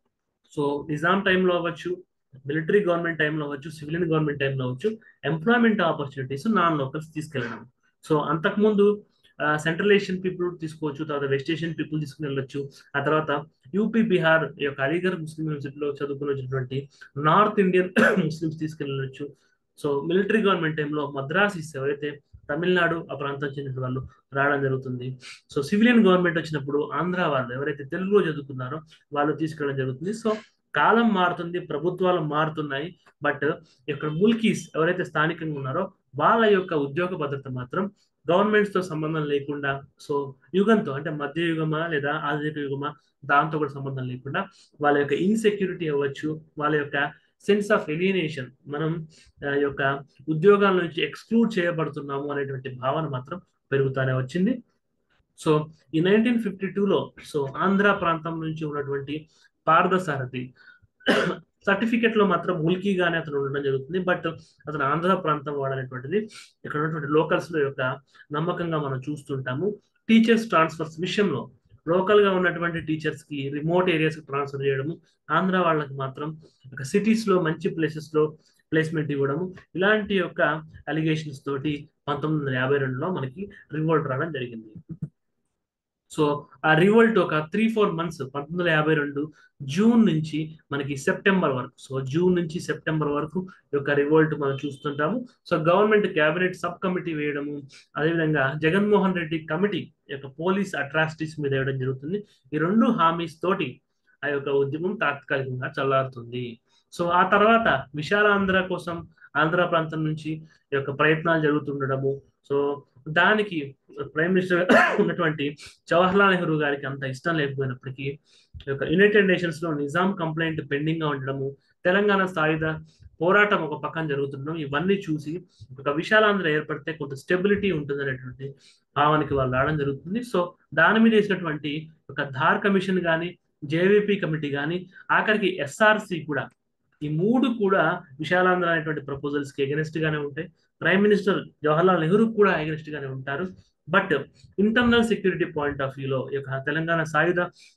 సో నిజాం టైంలో అవ్వచ్చు మిలిటరీ గవర్నమెంట్ టైంలో అవ్వచ్చు సివిలియన్ గవర్నమెంట్ టైంలో అవ్వచ్చు ఎంప్లాయ్మెంట్ ఆపర్చునిటీస్ నాన్ లోకల్స్ తీసుకెళ్ళడం సో అంతకుముందు సెంట్రల్ ఏషియన్ పీపుల్ తీసుకోవచ్చు తర్వాత వెస్ట్ ఏషియన్ పీపుల్ తీసుకుని వెళ్ళొచ్చు ఆ తర్వాత యూపీ బీహార్ ఈ యొక్క అలీగర్ ముస్లిం యూనివర్సిటీలో చదువుకుని వచ్చినటువంటి నార్త్ ఇండియన్ ముస్లిమ్స్ తీసుకెళ్ళొచ్చు సో మిలిటరీ గవర్నమెంట్ టైంలో మద్రాసిస్ ఎవరైతే తమిళనాడు ఆ ప్రాంతం చెందిన వాళ్ళు రావడం జరుగుతుంది సో సివిలియన్ గవర్నమెంట్ వచ్చినప్పుడు ఆంధ్ర వాళ్ళు ఎవరైతే తెలుగులో చదువుకున్నారో వాళ్ళు తీసుకెళ్ళడం జరుగుతుంది సో కాలం మారుతుంది ప్రభుత్వాలు మారుతున్నాయి బట్ ఇక్కడ ముల్కీస్ ఎవరైతే స్థానికంగా ఉన్నారో వాళ్ళ యొక్క ఉద్యోగ భద్రత మాత్రం గవర్నమెంట్స్ తో సంబంధం లేకుండా సో యుగంతో అంటే మధ్య యుగమా లేదా ఆధునిక యుగమా దాంతో కూడా సంబంధం లేకుండా వాళ్ళ యొక్క ఇన్సెక్యూరిటీ అవ్వచ్చు వాళ్ళ యొక్క సెన్స్ ఆఫ్ ఎలియనేషన్ మనం యొక్క ఉద్యోగాల నుంచి ఎక్స్క్లూడ్ చేయబడుతున్నాము అనేటువంటి భావన మాత్రం పెరుగుతానే వచ్చింది సో ఈ నైన్టీన్ ఫిఫ్టీ టూలో సో ఆంధ్ర ప్రాంతం నుంచి ఉన్నటువంటి పార్థసారథి సర్టిఫికెట్ లో మాత్రం ముల్కీగానే అతను ఉండడం జరుగుతుంది బట్ అతను ఆంధ్ర ప్రాంతం వాడనేటువంటిది ఇక్కడ ఉన్నటువంటి లోకల్స్ లో యొక్క నమ్మకంగా మనం చూస్తుంటాము టీచర్స్ ట్రాన్స్ఫర్స్ విషయంలో లోకల్ గా ఉన్నటువంటి టీచర్స్ కి రిమోట్ ఏరియాస్ కి ట్రాన్స్ఫర్ చేయడము ఆంధ్ర వాళ్ళకి మాత్రం ఒక సిటీస్ లో మంచి ప్లేసెస్ లో ప్లేస్మెంట్ ఇవ్వడము ఇలాంటి యొక్క అలిగేషన్స్ తోటి పంతొమ్మిది వందల యాభై రెండులో మనకి రివోల్ట్ రావడం జరిగింది సో ఆ రివోల్ట్ ఒక త్రీ ఫోర్ మంత్స్ పంతొమ్మిది వందల యాభై రెండు జూన్ నుంచి మనకి సెప్టెంబర్ వరకు సో జూన్ నుంచి సెప్టెంబర్ వరకు ఈ యొక్క రివోల్ట్ మనం చూస్తుంటాము so government cabinet sub committee వేయడము అదేవిధంగా జగన్మోహన్ రెడ్డి కమిటీ యొక్క పోలీస్ అట్రాసిటీస్ మీద వేయడం జరుగుతుంది ఈ రెండు హామీస్ తోటి ఆ యొక్క ఉద్యమం తాత్కాలికంగా చల్లారుతుంది సో ఆ తర్వాత విశాలాంధ్ర కోసం ఆంధ్ర ప్రాంతం నుంచి ఈ యొక్క ప్రయత్నాలు జరుగుతుండడము సో దానికి ప్రైమ్ మినిస్టర్ ఉన్నటువంటి జవహర్లాల్ నెహ్రూ గారికి అంత ఇష్టం లేకపోయినప్పటికీ ఈ యొక్క యునైటెడ్ నేషన్స్ లో నిజాం కంప్లైంట్ పెండింగ్ గా ఉండడము తెలంగాణ సాయుధ పోరాటం ఒక పక్కన జరుగుతుండడం ఇవన్నీ చూసి ఒక విశాలాంధ్ర ఏర్పడితే కొంత స్టెబిలిటీ ఉంటుంది అనేటువంటి భావానికి వాళ్ళు రావడం జరుగుతుంది సో దాని మీద వేసినటువంటి ఒక ధార్ కమిషన్ కానీ జేవీపీ కమిటీ కానీ ఆఖరికి ఎస్ఆర్సి కూడా ఈ మూడు కూడా విశాలాంధ్ర అనేటువంటి ప్రపోజల్స్ కి ఎగనెస్ట్ గానే ఉంటాయి ప్రైమ్ మినిస్టర్ జవహర్లాల్ నెహ్రూ కూడా ఎగనెస్ట్ గానే ఉంటారు but internal security point of వ్యూలో ఈ యొక్క తెలంగాణ సాయుధ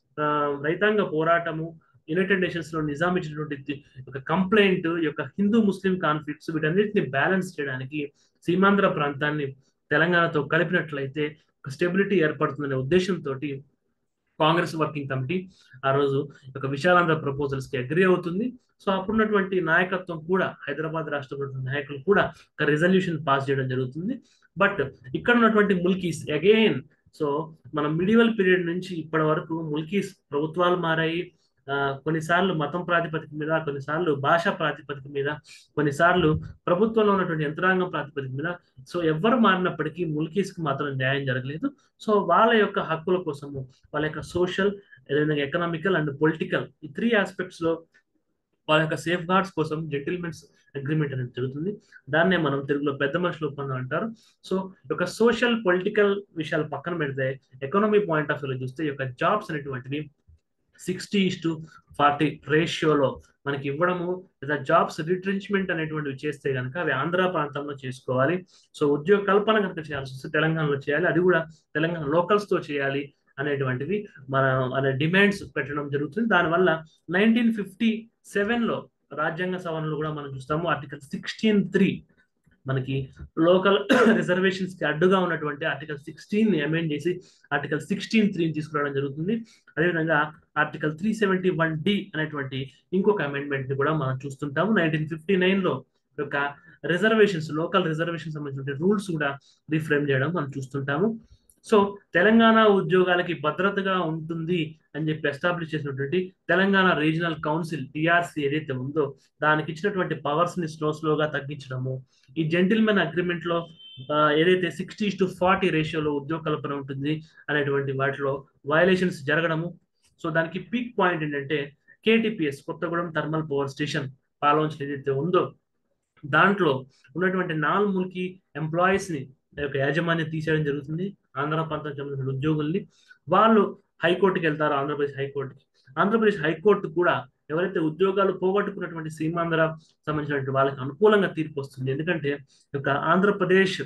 రైతాంగ పోరాటము యునైటెడ్ నేషన్స్ లో నిజాం ఇచ్చినటువంటి ఒక కంప్లైంట్ యొక్క హిందూ ముస్లిం కాన్ఫ్లిక్ట్స్ వీటన్నిటిని బ్యాలెన్స్ చేయడానికి సీమాంధ్ర ప్రాంతాన్ని తెలంగాణతో కలిపినట్లయితే ఒక స్టెబిలిటీ ఏర్పడుతుందనే ఉద్దేశంతో కాంగ్రెస్ వర్కింగ్ కమిటీ ఆ రోజు ఒక విశాలాంధ్ర ప్రపోజల్స్ కి అగ్రి అవుతుంది సో అప్పుడున్నటువంటి నాయకత్వం కూడా హైదరాబాద్ రాష్ట్ర నాయకులు కూడా ఒక రెజల్యూషన్ పాస్ చేయడం జరుగుతుంది బట్ ఇక్కడ ఉన్నటువంటి ముల్కీస్ అగైన్ సో మన మిడివల్ పీరియడ్ నుంచి ఇప్పటి వరకు ముల్కీస్ ప్రభుత్వాలు మారాయి కొన్నిసార్లు మతం ప్రాతిపదిక మీద కొన్నిసార్లు భాషా ప్రాతిపదిక మీద కొన్నిసార్లు ప్రభుత్వంలో ఉన్నటువంటి యంత్రాంగం ప్రాతిపదిక మీద సో ఎవరు మారినప్పటికీ ముల్కీస్కి మాత్రం న్యాయం జరగలేదు సో వాళ్ళ యొక్క హక్కుల కోసము వాళ్ళ యొక్క సోషల్ అదేవిధంగా ఎకనామికల్ అండ్ పొలిటికల్ ఈ త్రీ ఆస్పెక్ట్స్ లో వాళ్ళ యొక్క సేఫ్ గార్డ్స్ కోసం జెంటిల్మెన్స్ అగ్రిమెంట్ అనేది జరుగుతుంది దాన్నే మనం తెలుగులో పెద్ద మనుషుల ఒప్పందం అంటారు సో ఒక సోషల్ పొలిటికల్ విషయాలు పక్కన పెడితే ఎకనామీ పాయింట్ ఆఫ్ వ్యూలో చూస్తే ఈ యొక్క జాబ్స్ అనేటువంటివి సిక్స్టీ టు ఫార్టీ రేషియోలో మనకి ఇవ్వడము లేదా జాబ్స్ రిట్రెంచ్మెంట్ అనేటువంటివి చేస్తే కనుక అవి ఆంధ్ర ప్రాంతంలో చేసుకోవాలి సో ఉద్యోగ కల్పన కనుక చేయాల్సి వస్తే తెలంగాణలో చేయాలి అది కూడా తెలంగాణ లోకల్స్ తో చేయాలి అనేటువంటివి మన అనే డిమాండ్స్ పెట్టడం జరుగుతుంది దానివల్ల నైన్టీన్ ఫిఫ్టీ సెవెన్లో రాజ్యాంగ సవరణలు కూడా మనం చూస్తాము ఆర్టికల్ సిక్స్టీన్ త్రీ మనకి లోకల్ రిజర్వేషన్స్ కి అడ్డుగా ఉన్నటువంటి ఆర్టికల్ సిక్స్టీన్ అమెండ్ చేసి ఆర్టికల్ సిక్స్టీన్ త్రీ తీసుకురావడం జరుగుతుంది అదేవిధంగా article three seventy one D అనేటువంటి ఇంకొక అమెండ్మెంట్ ని కూడా మనం చూస్తుంటాము నైన్టీన్ ఫిఫ్టీ నైన్ లో యొక్క రిజర్వేషన్స్ లోకల్ రిజర్వేషన్ సంబంధించిన రూల్స్ కూడా రిఫ్రేమ్ చేయడం మనం చూస్తుంటాము సో తెలంగాణ ఉద్యోగాలకి భద్రతగా ఉంటుంది అని చెప్పి ఎస్టాబ్లిష్ చేసినటువంటి తెలంగాణ రీజనల్ కౌన్సిల్ టిఆర్సి ఏదైతే ఉందో దానికి ఇచ్చినటువంటి పవర్స్ ని స్లో స్లోగా తగ్గించడము ఈ జెంటిల్మెన్ అగ్రిమెంట్ లో ఏదైతే సిక్స్టీ టు ఫార్టీ రేషియోలో ఉద్యోగ కల్పన ఉంటుంది అనేటువంటి వాటిలో వయలేషన్స్ జరగడము సో దానికి పీక్ పాయింట్ ఏంటంటే KTPS Kothagudem thermal power station పాలవంచలు ఏదైతే ఉందో దాంట్లో ఉన్నటువంటి నాలుగు ముల్కి ఎంప్లాయీస్ ని యొక్క యాజమాన్యం తీసేయడం జరుగుతుంది ఆంధ్ర ప్రాంతం సంబంధించిన ఉద్యోగుల్ని వాళ్ళు హైకోర్టుకి వెళ్తారు ఆంధ్రప్రదేశ్ హైకోర్టుకి ఆంధ్రప్రదేశ్ హైకోర్టు కూడా ఎవరైతే ఉద్యోగాలు పోగొట్టుకున్నటువంటి సీమాంధ్ర సంబంధించినటువంటి వాళ్ళకి అనుకూలంగా తీర్పు వస్తుంది ఎందుకంటే యొక్క ఆంధ్రప్రదేశ్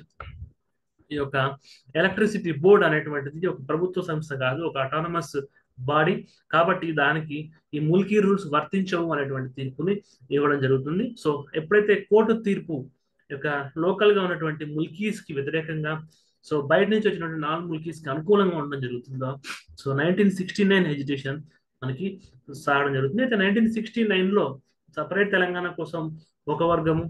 ఈ యొక్క ఎలక్ట్రిసిటీ బోర్డ్ అనేటువంటిది ఒక ప్రభుత్వ సంస్థ కాదు ఒక అటానమస్ బాడీ కాబట్టి దానికి ఈ ముల్కీ రూల్స్ వర్తించవు అనేటువంటి తీర్పుని ఇవ్వడం జరుగుతుంది సో ఎప్పుడైతే కోర్టు తీర్పు యొక్క లోకల్ గా ఉన్నటువంటి ముల్కీస్ కి వ్యతిరేకంగా సో బయట నుంచి వచ్చినటువంటి నాన్ ముల్కీస్ కి అనుకూలంగా ఉండడం జరుగుతుందో so nineteen sixty nine education మనకి సాగడం జరుగుతుంది అయితే నైన్టీన్ సిక్స్టీ నైన్ లో సపరేట్ తెలంగాణ కోసం ఒక వర్గము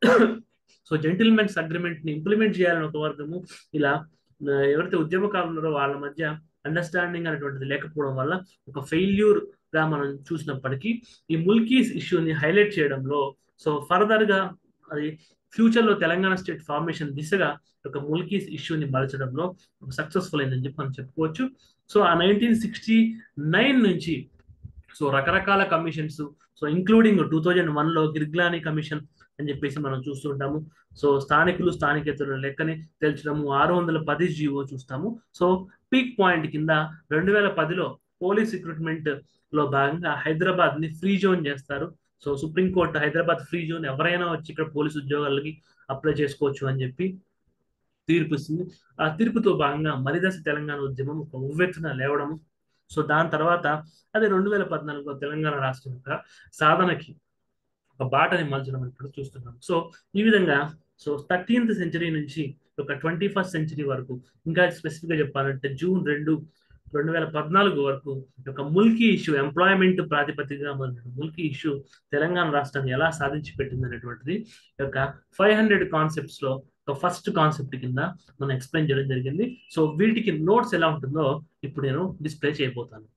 సో జెంటిల్మెన్స్ అగ్రిమెంట్ ని ఇంప్లిమెంట్ చేయాలని ఒక వర్గము ఇలా ఎవరైతే ఉద్యమకారులు ఉన్నారో వాళ్ళ మధ్య అండర్స్టాండింగ్ అనేటువంటిది లేకపోవడం వల్ల ఒక ఫెయిల్యూర్ గా మనం చూసినప్పటికీ ఈ ముల్కీస్ ఇష్యూని హైలైట్ చేయడంలో సో ఫర్దర్ గా అది ఫ్యూచర్ లో తెలంగాణ స్టేట్ ఫార్మేషన్ దిశగా ఒక ముల్కీస్ ఇష్యూని మలచడంలో సక్సెస్ఫుల్ అయిందని చెప్పి మనం చెప్పుకోవచ్చు సో ఆ నైన్టీన్ సిక్స్టీ నైన్ నుంచి సో రకరకాల commissions so including two thousand one లో గిర్గ్లానీ కమిషన్ అని చెప్పేసి మనం చూస్తుంటాము సో స్థానికులు స్థానికేతరుల లెక్కని తెల్చడము ఆరు వందల పది జీవో చూస్తాము సో పీక్ పాయింట్ కింద రెండు వేల పదిలో పోలీస్ రిక్రూట్మెంట్ లో భాగంగా హైదరాబాద్ ని ఫ్రీ జోన్ చేస్తారు so supreme court Hyderabad free zone ఎవరైనా వచ్చి ఇక్కడ పోలీసు ఉద్యోగాలకి అప్లై చేసుకోవచ్చు అని చెప్పి తీర్పు ఇస్తుంది ఆ తీర్పుతో భాగంగా మరిదశ తెలంగాణ ఉద్యమం ఒక ఉవ్వెత్తున లేవడము సో దాని తర్వాత అది రెండు వేల పద్నాలుగులో తెలంగాణ రాష్ట్రం యొక్క సాధనకి ఒక బాటని మలచడం ఇప్పుడు చూస్తున్నాం సో ఈ విధంగా సో థర్టీన్త్ సెంచరీ నుంచి ఒక ట్వంటీ ఫస్ట్ సెంచరీ వరకు ఇంకా స్పెసిఫిక్ గా చెప్పాలంటే జూన్ రెండు రెండు వేల పద్నాలుగు వరకు ఒక ముల్కీ ఇష్యూ ఎంప్లాయ్మెంట్ ప్రాతిపదికగా ముల్కీ ఇష్యూ తెలంగాణ రాష్ట్రాన్ని ఎలా సాధించి పెట్టింది అనేటువంటిది యొక్క ఫైవ్ హండ్రెడ్ కాన్సెప్ట్స్ లో ఒక ఫస్ట్ కాన్సెప్ట్ కింద మనం ఎక్స్ప్లెయిన్ చేయడం జరిగింది సో వీటికి నోట్స్ ఎలా ఉంటుందో ఇప్పుడు నేను డిస్ప్లే చేయబోతాను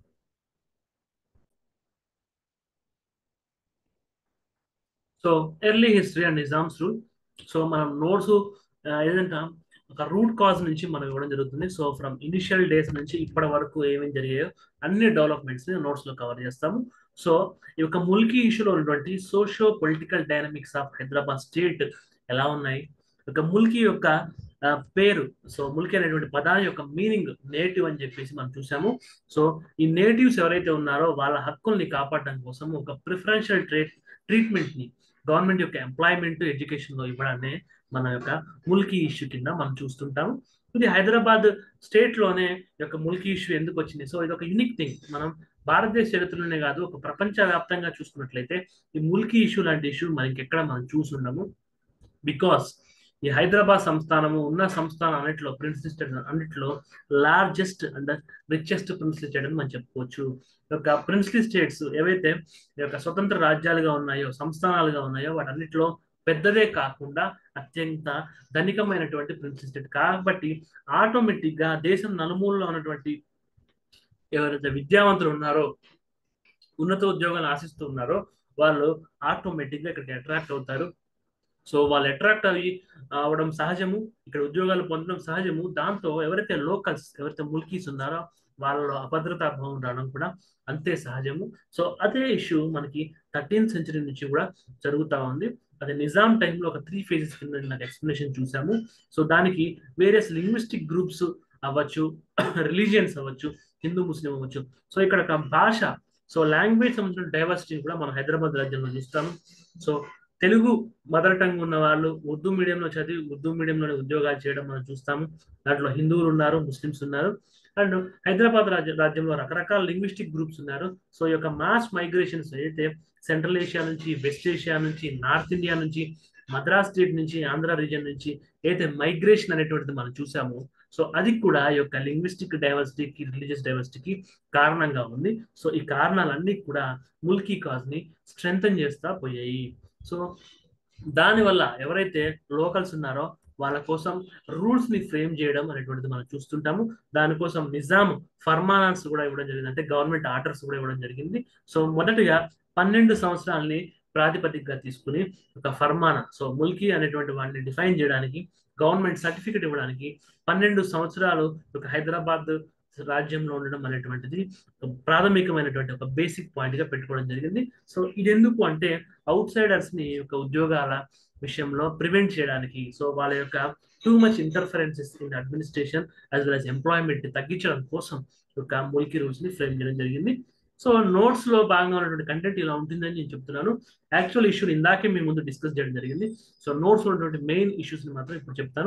so early history and Nizam's rule so మనం నోట్స్ ఏదంటే ఒక రూట్ కాజ్ నుంచి మనం ఇవ్వడం జరుగుతుంది సో ఫ్రమ్ ఇనిషియల్ డేస్ నుంచి ఇప్పటి వరకు ఏమేమి జరిగాయో అన్ని డెవలప్మెంట్స్ ని నోట్స్ లో కవర్ చేస్తాము సో ఈ యొక్క ముల్కీ ఇష్యూలో ఉన్నటువంటి socio political dynamics of Hyderabad state ఎలా ఉన్నాయి ఒక ముల్కీ యొక్క పేరు సో ముల్కీ అనేటువంటి పదాన్ని యొక్క మీనింగ్ నేటివ్ అని చెప్పేసి మనం చూసాము సో ఈ నేటివ్స్ ఎవరైతే ఉన్నారో వాళ్ళ హక్కుల్ని కాపాడడం కోసం ఒక ప్రిఫరెన్షియల్ ట్రీట్ ట్రీట్మెంట్ ని గవర్నమెంట్ యొక్క ఎంప్లాయ్మెంట్ ఎడ్యుకేషన్ లో ఇవ్వడాన్ని మన యొక్క ముల్కీ ఇష్యూ కింద మనం చూస్తుంటాము ఇది హైదరాబాద్ స్టేట్ లోనే యొక్క ముల్కీ ఇష్యూ ఎందుకు వచ్చింది సో ఇది ఒక యూనిక్ థింగ్ మనం భారతదేశ చరిత్రలోనే కాదు ఒక ప్రపంచ వ్యాప్తంగా చూసుకున్నట్లయితే ఈ ముల్కీ ఇష్యూ లాంటి ఇష్యూ మనకి ఎక్కడ మనం చూసుండము బికాస్ ఈ హైదరాబాద్ సంస్థానము ఉన్న సంస్థానం అన్నిట్లో ప్రిన్స్లీ స్టేట్ అన్నిట్లో largest and richest princely state అని మనం చెప్పుకోవచ్చు యొక్క ప్రిన్స్లీ స్టేట్స్ ఏవైతే యొక్క స్వతంత్ర రాజ్యాలుగా ఉన్నాయో సంస్థానాలుగా ఉన్నాయో వాటన్నిటిలో పెద్దదే కాకుండా అత్యంత ధనికమైనటువంటి ప్రిన్స్లీ స్టేట్ కాబట్టి ఆటోమేటిక్ గా దేశం నలుమూలలో ఉన్నటువంటి ఎవరైతే విద్యావంతులు ఉన్నారో ఉన్నత ఉద్యోగాలు ఆశిస్తూ ఉన్నారో వాళ్ళు ఆటోమేటిక్ గా ఇక్కడికి అట్రాక్ట్ అవుతారు సో వాళ్ళు అట్రాక్ట్ అయ్యి అవడం సహజము ఇక్కడ ఉద్యోగాలు పొందడం సహజము దాంతో ఎవరైతే లోకల్స్ ఎవరైతే ముల్కీస్ ఉన్నారో వాళ్ళలో అభద్రతా భావం రావడం కూడా అంతే సహజము సో అదే ఇష్యూ మనకి థర్టీన్త్ సెంచరీ నుంచి కూడా జరుగుతూ ఉంది అది నిజాం టైంలో ఒక త్రీ ఫేజెస్ కింద నాకు ఎక్స్ప్లెనేషన్ చూసాము సో దానికి వేరియస్ లింగ్విస్టిక్ గ్రూప్స్ అవ్వచ్చు రిలీజియన్స్ అవ్వచ్చు హిందూ ముస్లిం అవ్వచ్చు సో ఇక్కడ ఒక భాష సో లాంగ్వేజ్ సంబంధించిన డైవర్సిటీని కూడా మనం హైదరాబాద్ రాజ్యంలో చూస్తాము సో తెలుగు మదర్ టంగ్ ఉన్న వాళ్ళు ఉర్దూ మీడియంలో చదివి ఉర్దూ మీడియంలోనే ఉద్యోగాలు చేయడం మనం చూస్తాము దాంట్లో హిందువులు ఉన్నారు ముస్లిమ్స్ ఉన్నారు అండ్ హైదరాబాద్ రాజ్య రాజ్యంలో రకరకాల లింగ్విస్టిక్ గ్రూప్స్ ఉన్నారు సో ఈ యొక్క మాస్ మైగ్రేషన్స్ అయితే సెంట్రల్ ఏషియా నుంచి వెస్ట్ ఏషియా నుంచి నార్త్ ఇండియా నుంచి మద్రాస్ స్టేట్ నుంచి ఆంధ్ర రీజన్ నుంచి ఏదైతే మైగ్రేషన్ అనేటువంటిది మనం చూసామో సో అది కూడా ఈ యొక్క లింగ్విస్టిక్ డైవర్సిటీకి రిలీజియస్ డైవర్సిటీకి కారణంగా ఉంది సో ఈ కారణాలన్నీ కూడా ముల్కీ కాజ్ ని స్ట్రెంగ్ చేస్తా పోయాయి సో దానివల్ల ఎవరైతే లోకల్స్ ఉన్నారో వాళ్ళ కోసం రూల్స్ ని ఫ్రేమ్ చేయడం అనేటువంటిది మనం చూస్తుంటాము దానికోసం నిజాం ఫర్మానాన్స్ కూడా ఇవ్వడం జరిగింది అంటే గవర్నమెంట్ ఆర్డర్స్ కూడా ఇవ్వడం జరిగింది సో మొదటగా పన్నెండు సంవత్సరాలని ప్రాతిపదికగా తీసుకుని ఒక ఫర్మానా సో ముల్కీ అనేటువంటి వాడిని డిఫైన్ చేయడానికి గవర్నమెంట్ సర్టిఫికెట్ ఇవ్వడానికి పన్నెండు సంవత్సరాలు ఒక హైదరాబాద్ రాజ్యంలో ఉండడం అనేటువంటిది ప్రాథమికమైనటువంటి ఒక బేసిక్ పాయింట్ గా పెట్టుకోవడం జరిగింది సో ఇది ఎందుకు అంటే అవుట్ సైడర్స్ ని యొక్క ఉద్యోగాల విషయంలో ప్రివెంట్ చేయడానికి సో వాళ్ళ యొక్క too much interferences in administration as well as employment తగ్గించడం కోసం ఒక ముల్కీ రూల్స్ ని ఫ్రేమ్ చేయడం జరిగింది సో నోట్స్ లో భాగంగా ఉన్నటువంటి కంటెంట్ ఇలా ఉంటుందని నేను చెప్తున్నాను యాక్చువల్ ఇష్యూ ఇందాకే మేము ముందు డిస్కస్ చేయడం జరిగింది సో నోట్స్ లో ఉన్నటువంటి మెయిన్ ఇష్యూస్ ని మాత్రం ఇప్పుడు చెప్తాను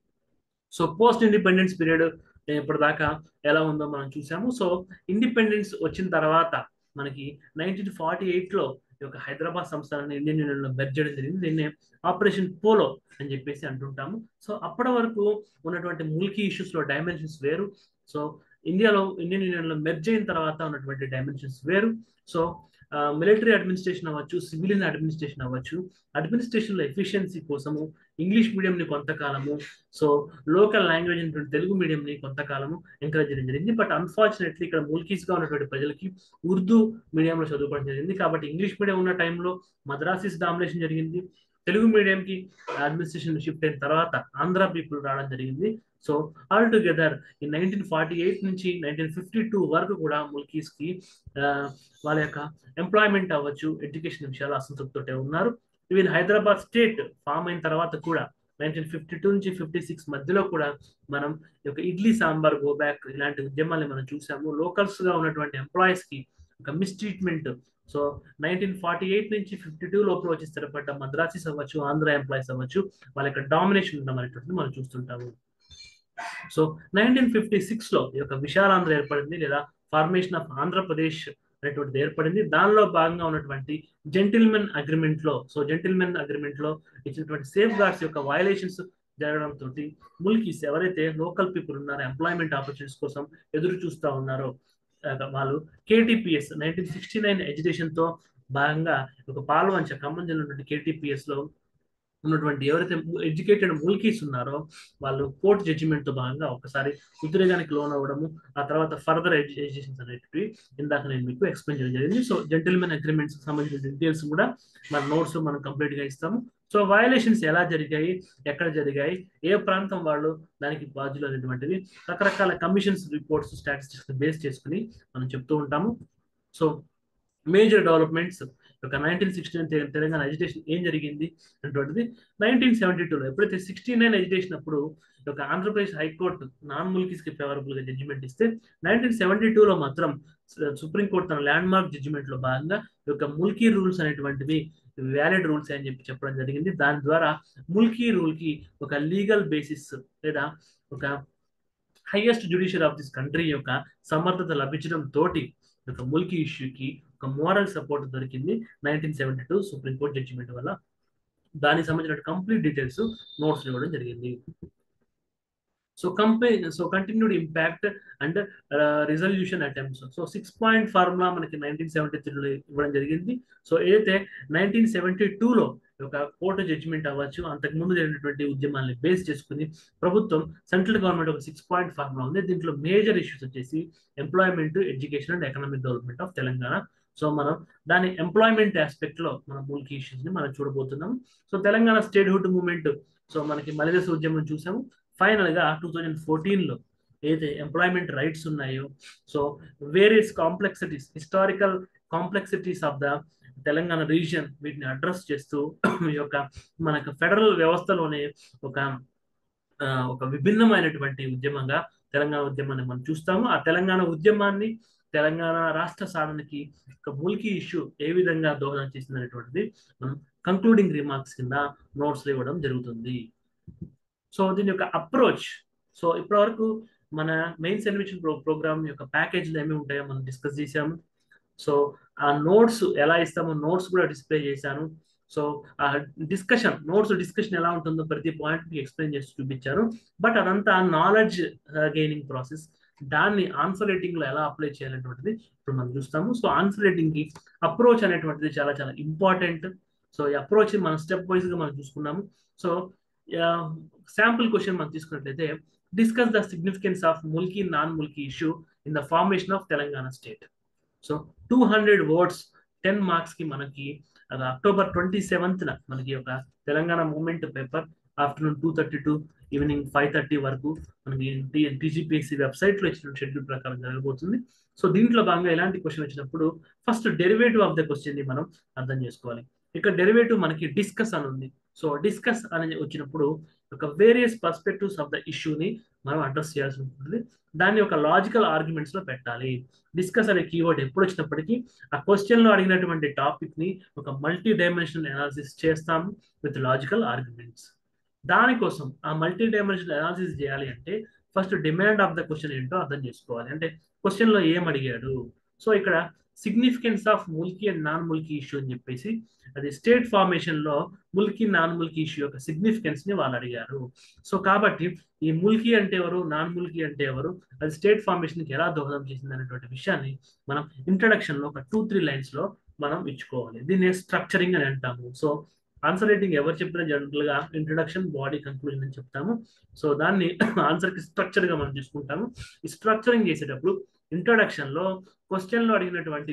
సో పోస్ట్ ఇండిపెండెన్స్ పీరియడ్ ఇప్పటిదాకా ఎలా ఉందో మనం చూసాము సో ఇండిపెండెన్స్ వచ్చిన తర్వాత మనకి నైన్టీన్ ఫార్టీ ఎయిట్ లో ఈ యొక్క హైదరాబాద్ సంస్థానాన్ని ఇండియన్ యూనియన్ లో బెర్ చేయడం జరిగింది దీన్ని ఆపరేషన్ పోలో అని చెప్పేసి అంటుంటాము సో అప్పటి వరకు ఉన్నటువంటి ముల్కీ ఇష్యూస్ లో డైమెన్షన్స్ వేరు సో ఇండియాలో ఇండియన్ యూనియన్ లో మెర్జ్ అయిన తర్వాత ఉన్నటువంటి డైమెన్షన్స్ వేరు సో మిలిటరీ అడ్మినిస్ట్రేషన్ అవ్వచ్చు సివిలియన్ అడ్మినిస్ట్రేషన్ అవ్వచ్చు అడ్మినిస్ట్రేషన్ లో ఎఫిషియన్సీ కోసము ఇంగ్లీష్ మీడియం ని కొంతకాలము సో లోకల్ లాంగ్వేజ్ అయినటువంటి తెలుగు మీడియం ని కొంతకాలము ఎంకరేజ్ చేయడం జరిగింది బట్ అన్ఫార్చునేట్లీ ఇక్కడ ముల్కీస్ గా ఉన్నటువంటి ప్రజలకి ఉర్దూ మీడియంలో చదువుకోవడం జరిగింది కాబట్టి ఇంగ్లీష్ మీడియం ఉన్న టైంలో మద్రాసిస్ డామినేషన్ జరిగింది తెలుగు మీడియం కి అడ్మినిస్ట్రేషన్ షిఫ్ట్ అయిన తర్వాత ఆంధ్ర పీపుల్ రావడం జరిగింది సో ఆల్ టుగెదర్ ఈ నైన్టీన్ ఫార్టీ ఎయిట్ నుంచి నైన్టీన్ ఫిఫ్టీ టూ వరకు కూడా ముల్కీస్ కి వాళ్ళ యొక్క ఎంప్లాయ్మెంట్ అవ్వచ్చు ఎడ్యుకేషన్ విషయాలు అసంతృప్తితో ఉన్నారు ఈవెన్ హైదరాబాద్ స్టేట్ ఫామ్ అయిన తర్వాత కూడా నైన్టీన్ ఫిఫ్టీ టూ నుంచి ఫిఫ్టీ సిక్స్ మధ్యలో కూడా మనం ఈ యొక్క ఇడ్లీ సాంబార్ గో బ్యాక్ ఇలాంటి ఉద్యమాల్ని మనం చూసాము లోకల్స్ గా ఉన్నటువంటి ఎంప్లాయీస్ కి ఒక mistreatment so nineteen forty eight నుంచి ఫిఫ్టీ టూ లోపల వచ్చి స్థిరపడ్డ మద్రాసీస్ అవ్వచ్చు ఆంధ్ర ఎంప్లాయీస్ అవ్వచ్చు వాళ్ళ యొక్క డామినేషన్ ఉండడం అనేటువంటిది మనం చూస్తుంటాము సో నైన్టీన్ ఫిఫ్టీ సిక్స్ లో ఈ యొక్క విశాలాంధ్ర ఏర్పడింది లేదా ఫార్మేషన్ ఆఫ్ ఆంధ్రప్రదేశ్ అనేటువంటిది ఏర్పడింది దానిలో భాగంగా ఉన్నటువంటి జెంటిల్మెన్ అగ్రిమెంట్ లో సో జెంటిల్మెన్ అగ్రిమెంట్ లో ఇచ్చినటువంటి సేఫ్ గార్డ్స్ యొక్క వయలేషన్స్ జరగడంతో ముల్కీస్ ఎవరైతే లోకల్ పీపుల్ ఉన్నారో ఎంప్లాయ్మెంట్ ఆపర్చునిటీస్ కోసం ఎదురు చూస్తూ ఉన్నారో వాళ్ళు KTPS nineteen sixty nine education తో భాగంగా ఒక పాల్వంచ ఖమ్మం జిల్లా ఉన్నటువంటి కేటీపీఎస్ లో ఉన్నటువంటి ఎవరైతే ఎడ్యుకేటెడ్ ముల్కీస్ ఉన్నారో వాళ్ళు కోర్టు జడ్జిమెంట్ తో భాగంగా ఒకసారి ఉద్రేగానికి లోన్ అవ్వడము ఆ తర్వాత ఫర్దర్ ఎడ్యుకేషన్స్ అనేటివి ఇందాక నేను మీకు ఎక్స్ప్లెయిన్ చేయడం జరిగింది సో జెంటిల్మెన్ అగ్రిమెంట్స్ సంబంధించిన డీటెయిల్స్ కూడా మన నోట్స్ మనం కంప్లీట్ గా ఇస్తాము సో వయలేషన్స్ ఎలా జరిగాయి ఎక్కడ జరిగాయి ఏ ప్రాంతం వాళ్ళు దానికి బాధ్యులు అనేటువంటివి రకరకాల కమిషన్స్ రిపోర్ట్స్ స్టాటిస్టిక్స్ బేస్ చేసుకుని మనం చెప్తూ ఉంటాము సో మేజర్ డెవలప్మెంట్స్ ఒక nineteen sixty nine Telangana education ఏం జరిగింది అనేటువంటిది నైన్టీన్ సెవెంటీ టూలో ఎప్పుడైతే సిక్స్టీ నైన్ ఎడ్యుకేషన్ అప్పుడు ఒక ఆంధ్రప్రదేశ్ హైకోర్టు నాన్ ముల్కీస్ కి ఫేవరబుల్ గా జడ్జిమెంట్ ఇస్తే నైన్టీన్ సెవెంటీ టూలో మాత్రం సుప్రీంకోర్టు తన ల్యాండ్ మార్క్ జడ్జిమెంట్ లో భాగంగా ఒక ముల్కీ రూల్స్ అనేటువంటివి వ్యాలిడ్ రూల్స్ అని చెప్పి చెప్పడం జరిగింది దాని ద్వారా ముల్కీ రూల్ కి ఒక లీగల్ బేసిస్ లేదా ఒక highest judicial of this country యొక్క సమర్థత లభించడం తోటి ఒక ముల్కీ ఇష్యూకి ఒక మోరల్ సపోర్ట్ దొరికింది nineteen seventy two supreme court judgement వల్ల దానికి సంబంధించిన కంప్లీట్ డీటెయిల్స్ నోట్స్ ఇవ్వడం జరిగింది so company so continued impact and resolution attempts so six point formula మనకి నైన్టీన్ సెవెంటీ త్రీలో ఇవ్వడం జరిగింది సో ఏదైతే నైన్టీన్ సెవెంటీ టూలో ఒక కోర్టు జడ్జిమెంట్ అవ్వచ్చు అంతకు ముందు జరిగినటువంటి ఉద్యమాన్ని బేస్ చేసుకుని ప్రభుత్వం సెంట్రల్ గవర్నమెంట్ ఒక సిక్స్ పాయింట్ ఫార్ములా ఉంది దీంట్లో మేజర్ ఇష్యూస్ వచ్చేసి employment education and economic development of Telangana so మనం దాని ఎంప్లాయ్మెంట్ ఆస్పెక్ట్ లో మన మూలికి ఇష్యూస్ ని మనం చూడబోతున్నాం so Telangana statehood movement so మనకి మలిదశ ఉద్యమం చూసాము ఫైనల్ గా టూ థౌజండ్ ఫోర్టీన్ లో ఏదైతే ఎంప్లాయ్మెంట్ రైట్స్ ఉన్నాయో so various complexities historical complexities of the Telangana region వీటిని అడ్రస్ చేస్తూ ఈ యొక్క మనకు ఫెడరల్ వ్యవస్థలోనే ఒక ఒక విభిన్నమైనటువంటి ఉద్యమంగా తెలంగాణ ఉద్యమాన్ని మనం చూస్తాము ఆ తెలంగాణ ఉద్యమాన్ని తెలంగాణ రాష్ట్ర సాధనకి ఒక మూలికి ఇష్యూ ఏ విధంగా దోహదం చేసింది అనేటువంటిది మనం కంక్లూడింగ్ రిమార్క్స్ కింద నోట్స్ ఇవ్వడం జరుగుతుంది సో దీని యొక్క అప్రోచ్ సో ఇప్పటి వరకు మన మెయిన్స్ అడ్మిషన్ ప్రో ప్రోగ్రామ్ యొక్క ప్యాకేజ్లు ఏమి ఉంటాయో మనం డిస్కస్ చేసాము సో ఆ నోట్స్ ఎలా ఇస్తామో నోట్స్ కూడా డిస్ప్లే చేశాను సో ఆ డిస్కషన్ నోట్స్ డిస్కషన్ ఎలా ఉంటుందో ప్రతి పాయింట్ మీకు ఎక్స్ప్లెయిన్ చేసి చూపించారు బట్ అదంతా నాలెడ్జ్ గెయినింగ్ ప్రాసెస్ దాన్ని ఆన్సర్ రేటింగ్ లో ఎలా అప్లై చేయాలనేటువంటిది ఇప్పుడు మనం చూస్తాము సో ఆన్సర్ రేటింగ్ కి అప్రోచ్ అనేటువంటిది చాలా చాలా ఇంపార్టెంట్ సో ఈ అప్రోచ్ మనం స్టెప్ వైజ్ గా మనం చూసుకున్నాము సో శాంపుల్ క్వశ్చన్ మనం తీసుకున్నట్లయితే discuss the significance of Mulki non Mulki issue in the formation of Telangana state so two hundred words ten marks కి మనకి అక్టోబర్ ట్వంటీ సెవెంత్ మనకి ఒక Telangana movement paper afternoon two thirty to evening five thirty వరకు మనకి టీజీపీఎస్సీ వెబ్సైట్ లో ఇచ్చిన షెడ్యూల్ ప్రకారం జరగబోతుంది సో దీంట్లో భాగంగా ఎలాంటి క్వశ్చన్ వచ్చినప్పుడు first derivative of the question ని మనం అర్థం చేసుకోవాలి ఇక్కడ డెరివేటివ్ మనకి డిస్కస్ అని ఉంది సో డిస్కస్ అని వచ్చినప్పుడు ఒక వేరియస్ పర్స్పెక్టివ్స్ ఆఫ్ ద ఇష్యూని మనం అడ్రస్ చేయాల్సి ఉంటుంది దాన్ని ఒక లాజికల్ ఆర్గ్యుమెంట్స్ లో పెట్టాలి డిస్కస్ అనే కీవర్డ్ ఎప్పుడు వచ్చినప్పటికీ ఆ క్వశ్చన్ లో అడిగినటువంటి టాపిక్ ని ఒక మల్టీ డైమెన్షనల్ అనాలిసిస్ చేస్తాము విత్ లాజికల్ ఆర్గ్యుమెంట్స్ దానికోసం ఆ మల్టీ డైమెన్షనల్ అనాలిసిస్ చేయాలి అంటే first demand of the question ఏంటో అర్థం చేసుకోవాలి అంటే క్వశ్చన్ లో ఏం అడిగాడు సో ఇక్కడ significance of Mulki and non Mulki issue అని చెప్పేసి అది స్టేట్ ఫార్మేషన్ లో ముల్కీ నాన్ ముల్కీ ఇష్యూ యొక్క సిగ్నిఫికెన్స్ ని వాళ్ళు అడిగారు సో కాబట్టి ఈ ముల్కీ అంటే ఎవరు నాన్ ముల్కీ అంటే ఎవరు అది స్టేట్ ఫార్మేషన్ కి ఎలా దోహదం చేసింది అనేటువంటి విషయాన్ని మనం ఇంట్రడక్షన్ లో ఒక టూ త్రీ లైన్స్ లో మనం ఇచ్చుకోవాలి దీన్ని స్ట్రక్చరింగ్ అని అంటాము సో ఆన్సర్ రైటింగ్ ఎవరు చెప్పినా జనరల్ గా ఇంట్రడక్షన్ బాడీ కన్క్లూజన్ అని చెప్తాము సో దాన్ని ఆన్సర్ కి స్ట్రక్చర్ గా మనం తీసుకుంటాము ఈ స్ట్రక్చరింగ్ చేసేటప్పుడు ఇంట్రొడక్షన్ లో క్వశ్చన్ లో అడిగినటువంటి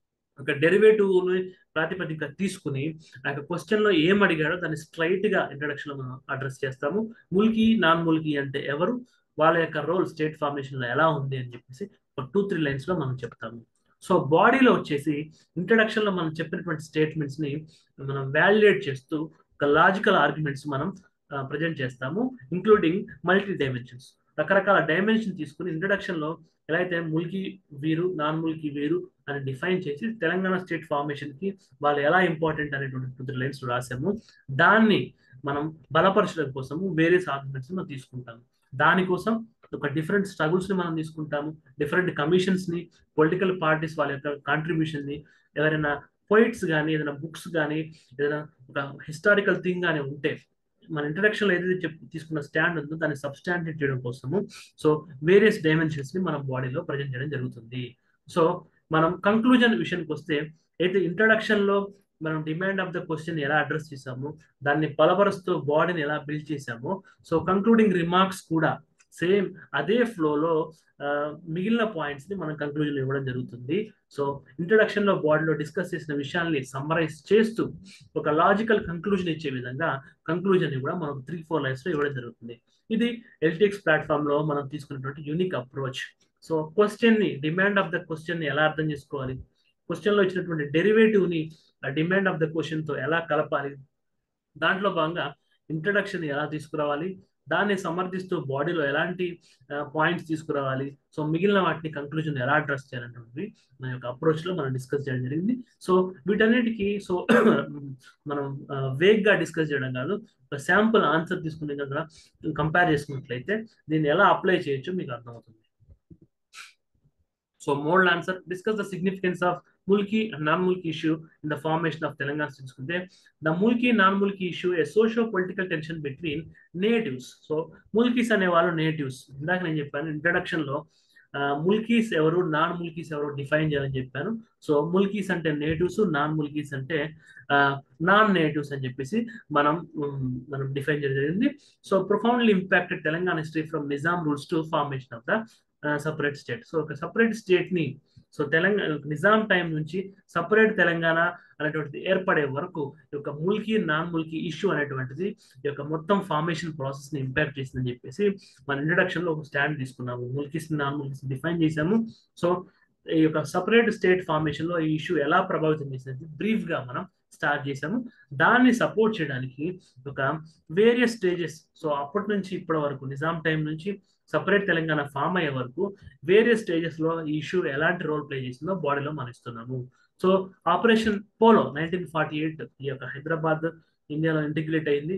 ఒక డెరివేటివ్ ప్రాతిపదిక తీసుకుని ఆ క్వశ్చన్ లో ఏం అడిగాడో దాన్ని స్ట్రైట్ గా ఇంట్రొడక్షన్ లో మనం అడ్రస్ చేస్తాము ముల్కీ నాన్ ముల్కీ అంటే ఎవరు వాళ్ళ యొక్క రోల్ స్టేట్ ఫార్మేషన్ లో ఎలా ఉంది అని చెప్పేసి ఒక టూ త్రీ లైన్స్ లో మనం చెప్తాము సో బాడీలో వచ్చేసి ఇంట్రడక్షన్ లో మనం చెప్పినటువంటి స్టేట్మెంట్స్ ని మనం వాలిడేట్ చేస్తూ ఒక లాజికల్ ఆర్గ్యుమెంట్స్ మనం ప్రజెంట్ చేస్తాము ఇంక్లూడింగ్ మల్టీ డైమెన్షన్స్ రకరకాల డైమెన్షన్ తీసుకుని ఇంట్రడక్షన్ లో ఎలా అయితే ముల్కీ వీరు నాన్ ముల్కీ వీరు అని డిఫైన్ చేసి తెలంగాణ స్టేట్ ఫార్మేషన్ కి వాళ్ళు ఎలా ఇంపార్టెంట్ అనేటువంటి టూ లైన్స్ రాసాము దాన్ని మనం బలపరచడం కోసము వేరియస్ ఆర్గ్యుమెంట్స్ మనం తీసుకుంటాము దానికోసం ఒక డిఫరెంట్ స్ట్రగుల్స్ ని మనం తీసుకుంటాము డిఫరెంట్ కమిషన్స్ ని పొలిటికల్ పార్టీస్ వాళ్ళ యొక్క కాంట్రిబ్యూషన్ ని ఎవరైనా పోయిట్స్ కానీ ఏదైనా బుక్స్ కానీ ఏదైనా ఒక హిస్టారికల్ థింగ్ కానీ ఉంటే మన ఇంట్రడక్షన్ లో ఏదైతే చెప్ తీసుకున్న స్టాండ్ ఉందో దాన్ని సబ్స్టాండేట్ చేయడం కోసము సో వేరియస్ డైమెన్షన్స్ ని మనం బాడీలో ప్రజెంట్ చేయడం జరుగుతుంది సో మనం కంక్లూజన్ విషయానికి వస్తే అయితే ఇంట్రడక్షన్ లో మనం డిమాండ్ ఆఫ్ ద క్వశ్చన్ ఎలా అడ్రస్ చేసాము దాన్ని బలపరుస్తూ బాడీని ఎలా బిల్డ్ చేసాము సో కంక్లూడింగ్ రిమార్క్స్ కూడా సేమ్ అదే ఫ్లోలో మిగిలిన పాయింట్స్ ని మనం కంక్లూజన్ ఇవ్వడం జరుగుతుంది సో ఇంట్రడక్షన్ లో బాడీలో డిస్కస్ చేసిన విషయాల్ని సమ్మరైజ్ చేస్తూ ఒక లాజికల్ కంక్లూజన్ ఇచ్చే విధంగా కంక్లూజన్ కూడా మనం త్రీ ఫోర్ లైన్స్ లో ఇవ్వడం జరుగుతుంది ఇది ఎల్టిఎక్స్ ప్లాట్ఫామ్ లో మనం తీసుకున్నటువంటి యూనిక్ అప్రోచ్ సో క్వశ్చన్ ని డిమాండ్ ఆఫ్ ద క్వశ్చన్ ని ఎలా అర్థం చేసుకోవాలి క్వశ్చన్ లో ఇచ్చినటువంటి డెరివేటివ్ ని డిమాండ్ ఆఫ్ ద క్వశ్చన్ తో ఎలా కలపాలి దాంట్లో భాగంగా ఇంట్రడక్షన్ ఎలా తీసుకురావాలి దాన్ని సమర్థిస్తూ బాడీలో ఎలాంటి పాయింట్స్ తీసుకురావాలి సో మిగిలిన వాటిని కంక్లూజన్ ఎలా అడ్రస్ చేయాలనేది మన యొక్క అప్రోచ్ లో మనం డిస్కస్ చేయడం జరిగింది సో వీటన్నిటికీ సో మనం వేగ్ గా డిస్కస్ చేయడం కాదు ఒక శాంపుల్ ఆన్సర్ తీసుకునే కదా కంపేర్ చేసుకున్నట్లయితే దీన్ని ఎలా అప్లై చేయొచ్చు మీకు అర్థమవుతుంది so model answer discuss the significance of Mulki and non Mulki issue in the formation of Telangana తీసుకుంటే the Mulki non Mulki issue a socio political tension between natives so Mulkis అనే వాళ్ళు నేటివ్స్ ఇందాక నేను చెప్పాను ఇంట్రడక్షన్ లో ముల్కీస్ ఎవరు నాన్ ముల్కీస్ ఎవరు డిఫైన్ చేయాలని చెప్పాను సో ముల్కీస్ అంటే నేటివ్స్ నాన్ ముల్కీస్ అంటే నాన్ నేటివ్స్ అని చెప్పేసి మనం మనం డిఫైన్ చేయడం జరిగింది so profoundly impacted Telangana history from Nizam rules to formation of the separate state so ఒక సపరేట్ స్టేట్ ని సో తెలంగాణ నిజాం టైం నుంచి సపరేట్ తెలంగాణ అనేటువంటిది ఏర్పడే వరకు ఈ యొక్క ముల్కీ నాన్ ముల్కీ ఇష్యూ అనేటువంటిది ఈ యొక్క మొత్తం ఫార్మేషన్ ప్రాసెస్ ని ఇంపాక్ట్ చేసిందని చెప్పేసి మన ఇంట్రడక్షన్ లో ఒక స్టాండ్ తీసుకున్నాము ముల్కీస్ నాన్ ముల్కీస్ డిఫైన్ చేసాము సో ఈ యొక్క సపరేట్ స్టేట్ ఫార్మేషన్ లో ఈ ఇష్యూ ఎలా ప్రభావితం చేసింది బ్రీఫ్ గా మనం స్టార్ట్ చేసాము దాన్ని సపోర్ట్ చేయడానికి ఒక వేరియస్ స్టేజెస్ సో అప్పటి నుంచి ఇప్పటి వరకు నిజాం టైం నుంచి సపరేట్ తెలంగాణ ఫామ్ అయ్యే వరకు వేరే స్టేజెస్ లో ఈ ఇష్యూ ఎలాంటి రోల్ ప్లే చేసిందో బాడీలో మనం ఇస్తున్నాము so Operation Polo nineteen forty eight ఈ యొక్క హైదరాబాద్ ఇండియాలో ఇంటిగ్రేట్ అయింది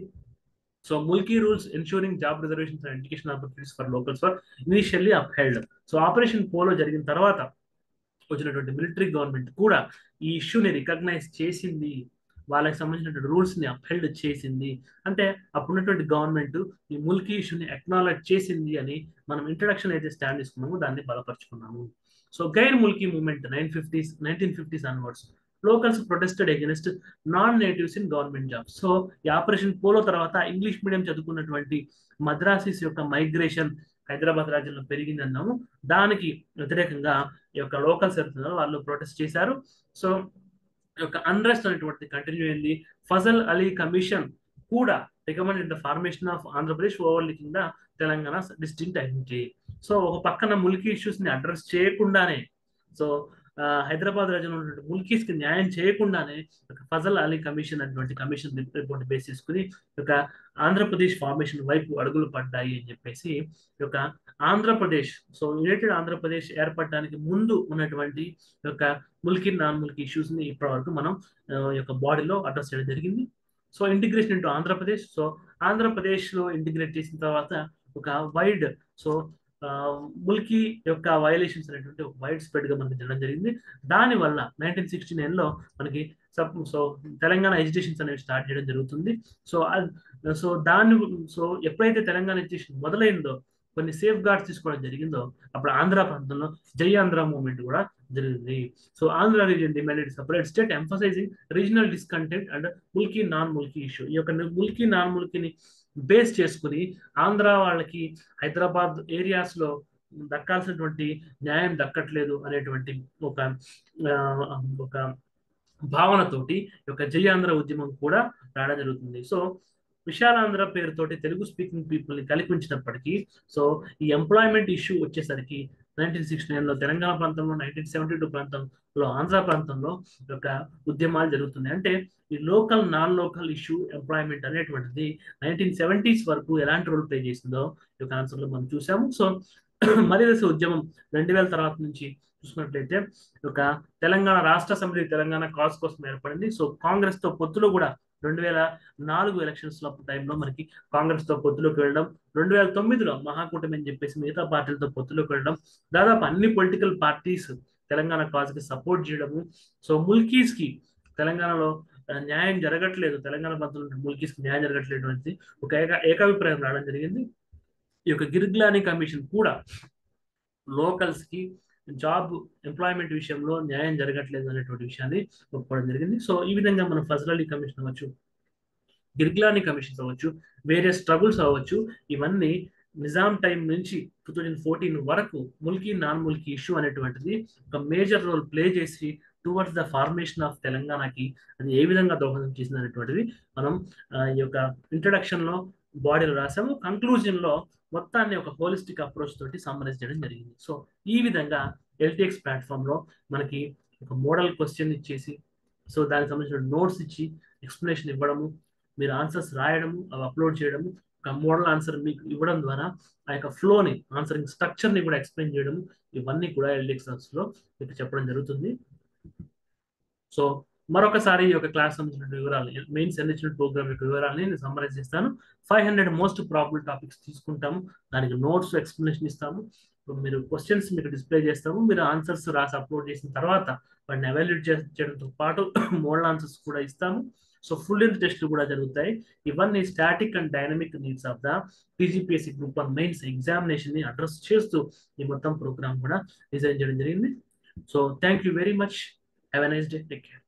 so Mulki rules ensuring job reservations and education opportunities for locals for initially upheld so Operation Polo జరిగిన తర్వాత వచ్చినటువంటి మిలిటరీ గవర్నమెంట్ కూడా ఈ ఇష్యూని రికగ్నైజ్ చేసింది వాళ్ళకి సంబంధించినటువంటి రూల్స్ ని అప్హెల్డ్ చేసింది అంటే అప్పుడున్నటువంటి గవర్నమెంట్ ఈ ముల్కీ ఇష్యూని అక్నాలెడ్జ్ చేసింది అని మనం ఇంట్రడక్షన్ అయితే స్టాండ్ తీసుకున్నాము దాన్ని బలపరుచుకున్నాము so Gair Mulki movement nine fifties nineteen fifties onwards locals protested against non natives in government jobs so ఈ ఆపరేషన్ పోలో తర్వాత ఇంగ్లీష్ మీడియం చదువుకున్నటువంటి మద్రాసిస్ యొక్క మైగ్రేషన్ హైదరాబాద్ రాజ్యంలో పెరిగింది అన్నాము దానికి వ్యతిరేకంగా ఈ యొక్క లోకల్స్ వాళ్ళు ప్రొటెస్ట్ చేశారు సో యొక్క అన్రెస్ట్ అనేటువంటి కంటిన్యూ అయింది ఫజల్ అలీ కమిషన్ కూడా recommended the formation of Andhra Pradesh over కింద తెలంగాణ డిస్టింక్ట్ ఐడెంటిటీ సో ఒక పక్కన ముల్కీ ఇష్యూస్ ని అడ్రస్ చేయకుండానే సో హైదరాబాద్ రాజ్యంలో ఉన్నటువంటి ముల్కీస్ కి న్యాయం చేయకుండానే ఒక ఫజల్ అలీ కమిషన్ అటువంటి కమిషన్ రిపోర్ట్ బేస్ చేసుకుని ఒక ఆంధ్రప్రదేశ్ ఫార్మేషన్ వైపు అడుగులు పడ్డాయి అని చెప్పేసి ఒక ఆంధ్రప్రదేశ్ సో యునైటెడ్ ఆంధ్రప్రదేశ్ ఏర్పడడానికి ముందు ఉన్నటువంటి యొక్క ముల్కీ నాన్ ముల్కీ ఇష్యూస్ ని ఇప్పటి వరకు మనం యొక్క బాడీలో అడ్రస్ చేయడం జరిగింది so integration into Andhra Pradesh so Andhra Pradesh లో ఇంటిగ్రేట్ చేసిన తర్వాత ఒక వైడ్ సో ముల్కీ యొక్క వైలేషన్స్ అనేటువంటి ఒక వైడ్ స్ప్రెడ్ గా మనకి జరగడం జరిగింది దాని వల్ల నైన్టీన్ సిక్స్టీ నైన్ లో మనకి సబ్ సో తెలంగాణ ఎడ్యుకేషన్స్ అనేవి స్టార్ట్ చేయడం జరుగుతుంది సో సో దాన్ని సో ఎప్పుడైతే తెలంగాణ ఎడ్యుకేషన్ మొదలైందో కొన్ని సేఫ్ గార్డ్స్ తీసుకోవడం జరిగిందో అప్పుడు ఆంధ్ర ప్రాంతంలో జై ఆంధ్ర మూవ్మెంట్ కూడా జరిగింది so Andhra region demanded separate state emphasizing regional discontent and Mulki non Mulki issue ఈ యొక్క ముల్కీ నాన్ ముల్కీని బేస్ చేసుకుని ఆంధ్ర వాళ్ళకి హైదరాబాద్ ఏరియాస్ లో దక్కాల్సినటువంటి న్యాయం దక్కట్లేదు అనేటువంటి ఒక ఒక భావనతోటి యొక్క జై ఆంధ్ర ఉద్యమం కూడా రావడం జరుగుతుంది సో విశాలాంధ్ర పేరుతోటి తెలుగు స్పీకింగ్ పీపుల్ ని కల్పించినప్పటికీ సో ఈ ఎంప్లాయ్మెంట్ ఇష్యూ వచ్చేసరికి నైన్టీన్ సిక్స్టీ నైన్ లో తెలంగాణ ప్రాంతంలో నైన్టీన్ సెవెంటీ టూ ప్రాంతంలో ఆంధ్ర ప్రాంతంలో ఒక ఉద్యమాలు జరుగుతున్నాయి అంటే ఈ local non local issue employment అనేటువంటిది నైన్టీన్ సెవెంటీస్ వరకు ఎలాంటి రోల్ ప్లే చేసిందో ఈ యొక్క ఆన్సర్ లో మనం చూసాము సో మరి దశ ఉద్యమం రెండు వేల తర్వాత నుంచి చూసుకున్నట్లయితే ఒక తెలంగాణ రాష్ట్ర సమితి తెలంగాణ కాజ్ కోసం ఏర్పడింది సో కాంగ్రెస్ తో పొత్తులో కూడా రెండు వేల నాలుగు ఎలక్షన్స్ టైంలో మనకి కాంగ్రెస్ తో పొత్తులోకి వెళ్ళడం రెండు వేల తొమ్మిదిలో మహాకూటమి అని చెప్పేసి మిగతా పార్టీలతో పొత్తులోకి వెళ్ళడం దాదాపు అన్ని పొలిటికల్ పార్టీస్ తెలంగాణ కాజ్ కి సపోర్ట్ చేయడము సో ముల్కీస్ కి తెలంగాణలో ఆ, న్యాయం జరగట్లేదు తెలంగాణ ప్రాంతంలో ముల్కీస్ న్యాయం జరగట్లేదు అనేది ఒక ఏక ఏకాభిప్రాయం రావడం జరిగింది ఈ యొక్క గిర్గ్లాని కమిషన్ కూడా లోకల్స్ కి జాబ్ ఎంప్లాయ్మెంట్ విషయంలో న్యాయం జరగట్లేదు అనేటువంటి విషయాన్ని ఒప్పుకోవడం జరిగింది సో ఈ విధంగా మనం ఫజల్ అలీ కమిషన్ అవ్వచ్చు గిర్గ్లాని కమిషన్స్ అవ్వచ్చు వేరే స్ట్రగుల్స్ అవ్వచ్చు ఇవన్నీ నిజాం టైం నుంచి టూ థౌజండ్ ఫోర్టీన్ వరకు ముల్కీ నాన్ ముల్కీ ఇష్యూ అనేటువంటిది ఒక మేజర్ రోల్ ప్లే చేసి టువర్డ్స్ ద ఫార్మేషన్ ఆఫ్ తెలంగాణకి అది ఏ విధంగా దోహదం చేసింది అనేటువంటిది మనం ఆ, ఈ యొక్క ఇంట్రడక్షన్ లో బాడీలో రాసాము కంక్లూజన్ లో మొత్తాన్ని ఒక హోలిస్టిక్ అప్రోచ్ తోటి సమ్మరైజ్ చేయడం జరిగింది సో ఈ విధంగా ఎల్టీఎక్స్ ప్లాట్ఫామ్ లో మనకి ఒక మోడల్ క్వశ్చన్ ఇచ్చేసి సో దానికి సంబంధించిన నోట్స్ ఇచ్చి ఎక్స్ప్లెనేషన్ ఇవ్వడము మీరు ఆన్సర్స్ రాయడము అవి అప్లోడ్ చేయడము ఒక మోడల్ ఆన్సర్ మీకు ఇవ్వడం ద్వారా ఆ యొక్క ఫ్లోని ఆన్సరింగ్ స్ట్రక్చర్ ని కూడా ఎక్స్ప్లెయిన్ చేయడం ఇవన్నీ కూడా ఎల్డిఎక్స్ లో మీకు చెప్పడం జరుగుతుంది సో మరొకసారి ఈ యొక్క క్లాస్ సంబంధించిన వివరాలు మెయిన్స్ ఎన్రిచ్మెంట్ ప్రోగ్రామ్ యొక్క వివరాలని నేను సమ్మరైజ్ చేస్తాను five hundred most probable topics తీసుకుంటాము దానికి నోట్స్ ఎక్స్ప్లెనేషన్ ఇస్తాము ఇప్పుడు మీరు క్వశ్చన్స్ మీకు డిస్ప్లే చేస్తాము మీరు ఆన్సర్స్ రాసి అప్లోడ్ చేసిన తర్వాత వాటిని అవాల్యుయేట్ చేయడంతో పాటు మోడల్ ఆన్సర్స్ కూడా ఇస్తాము సో ఫుల్ లెంత్ టెస్ట్లు కూడా జరుగుతాయి ఇవన్నీ static and dynamic needs of the TGPSC group one mains examination ని అడ్రస్ చేస్తూ ఈ మొత్తం ప్రోగ్రామ్ కూడా డిజైన్ చేయడం జరిగింది so thank you very much have a nice day take care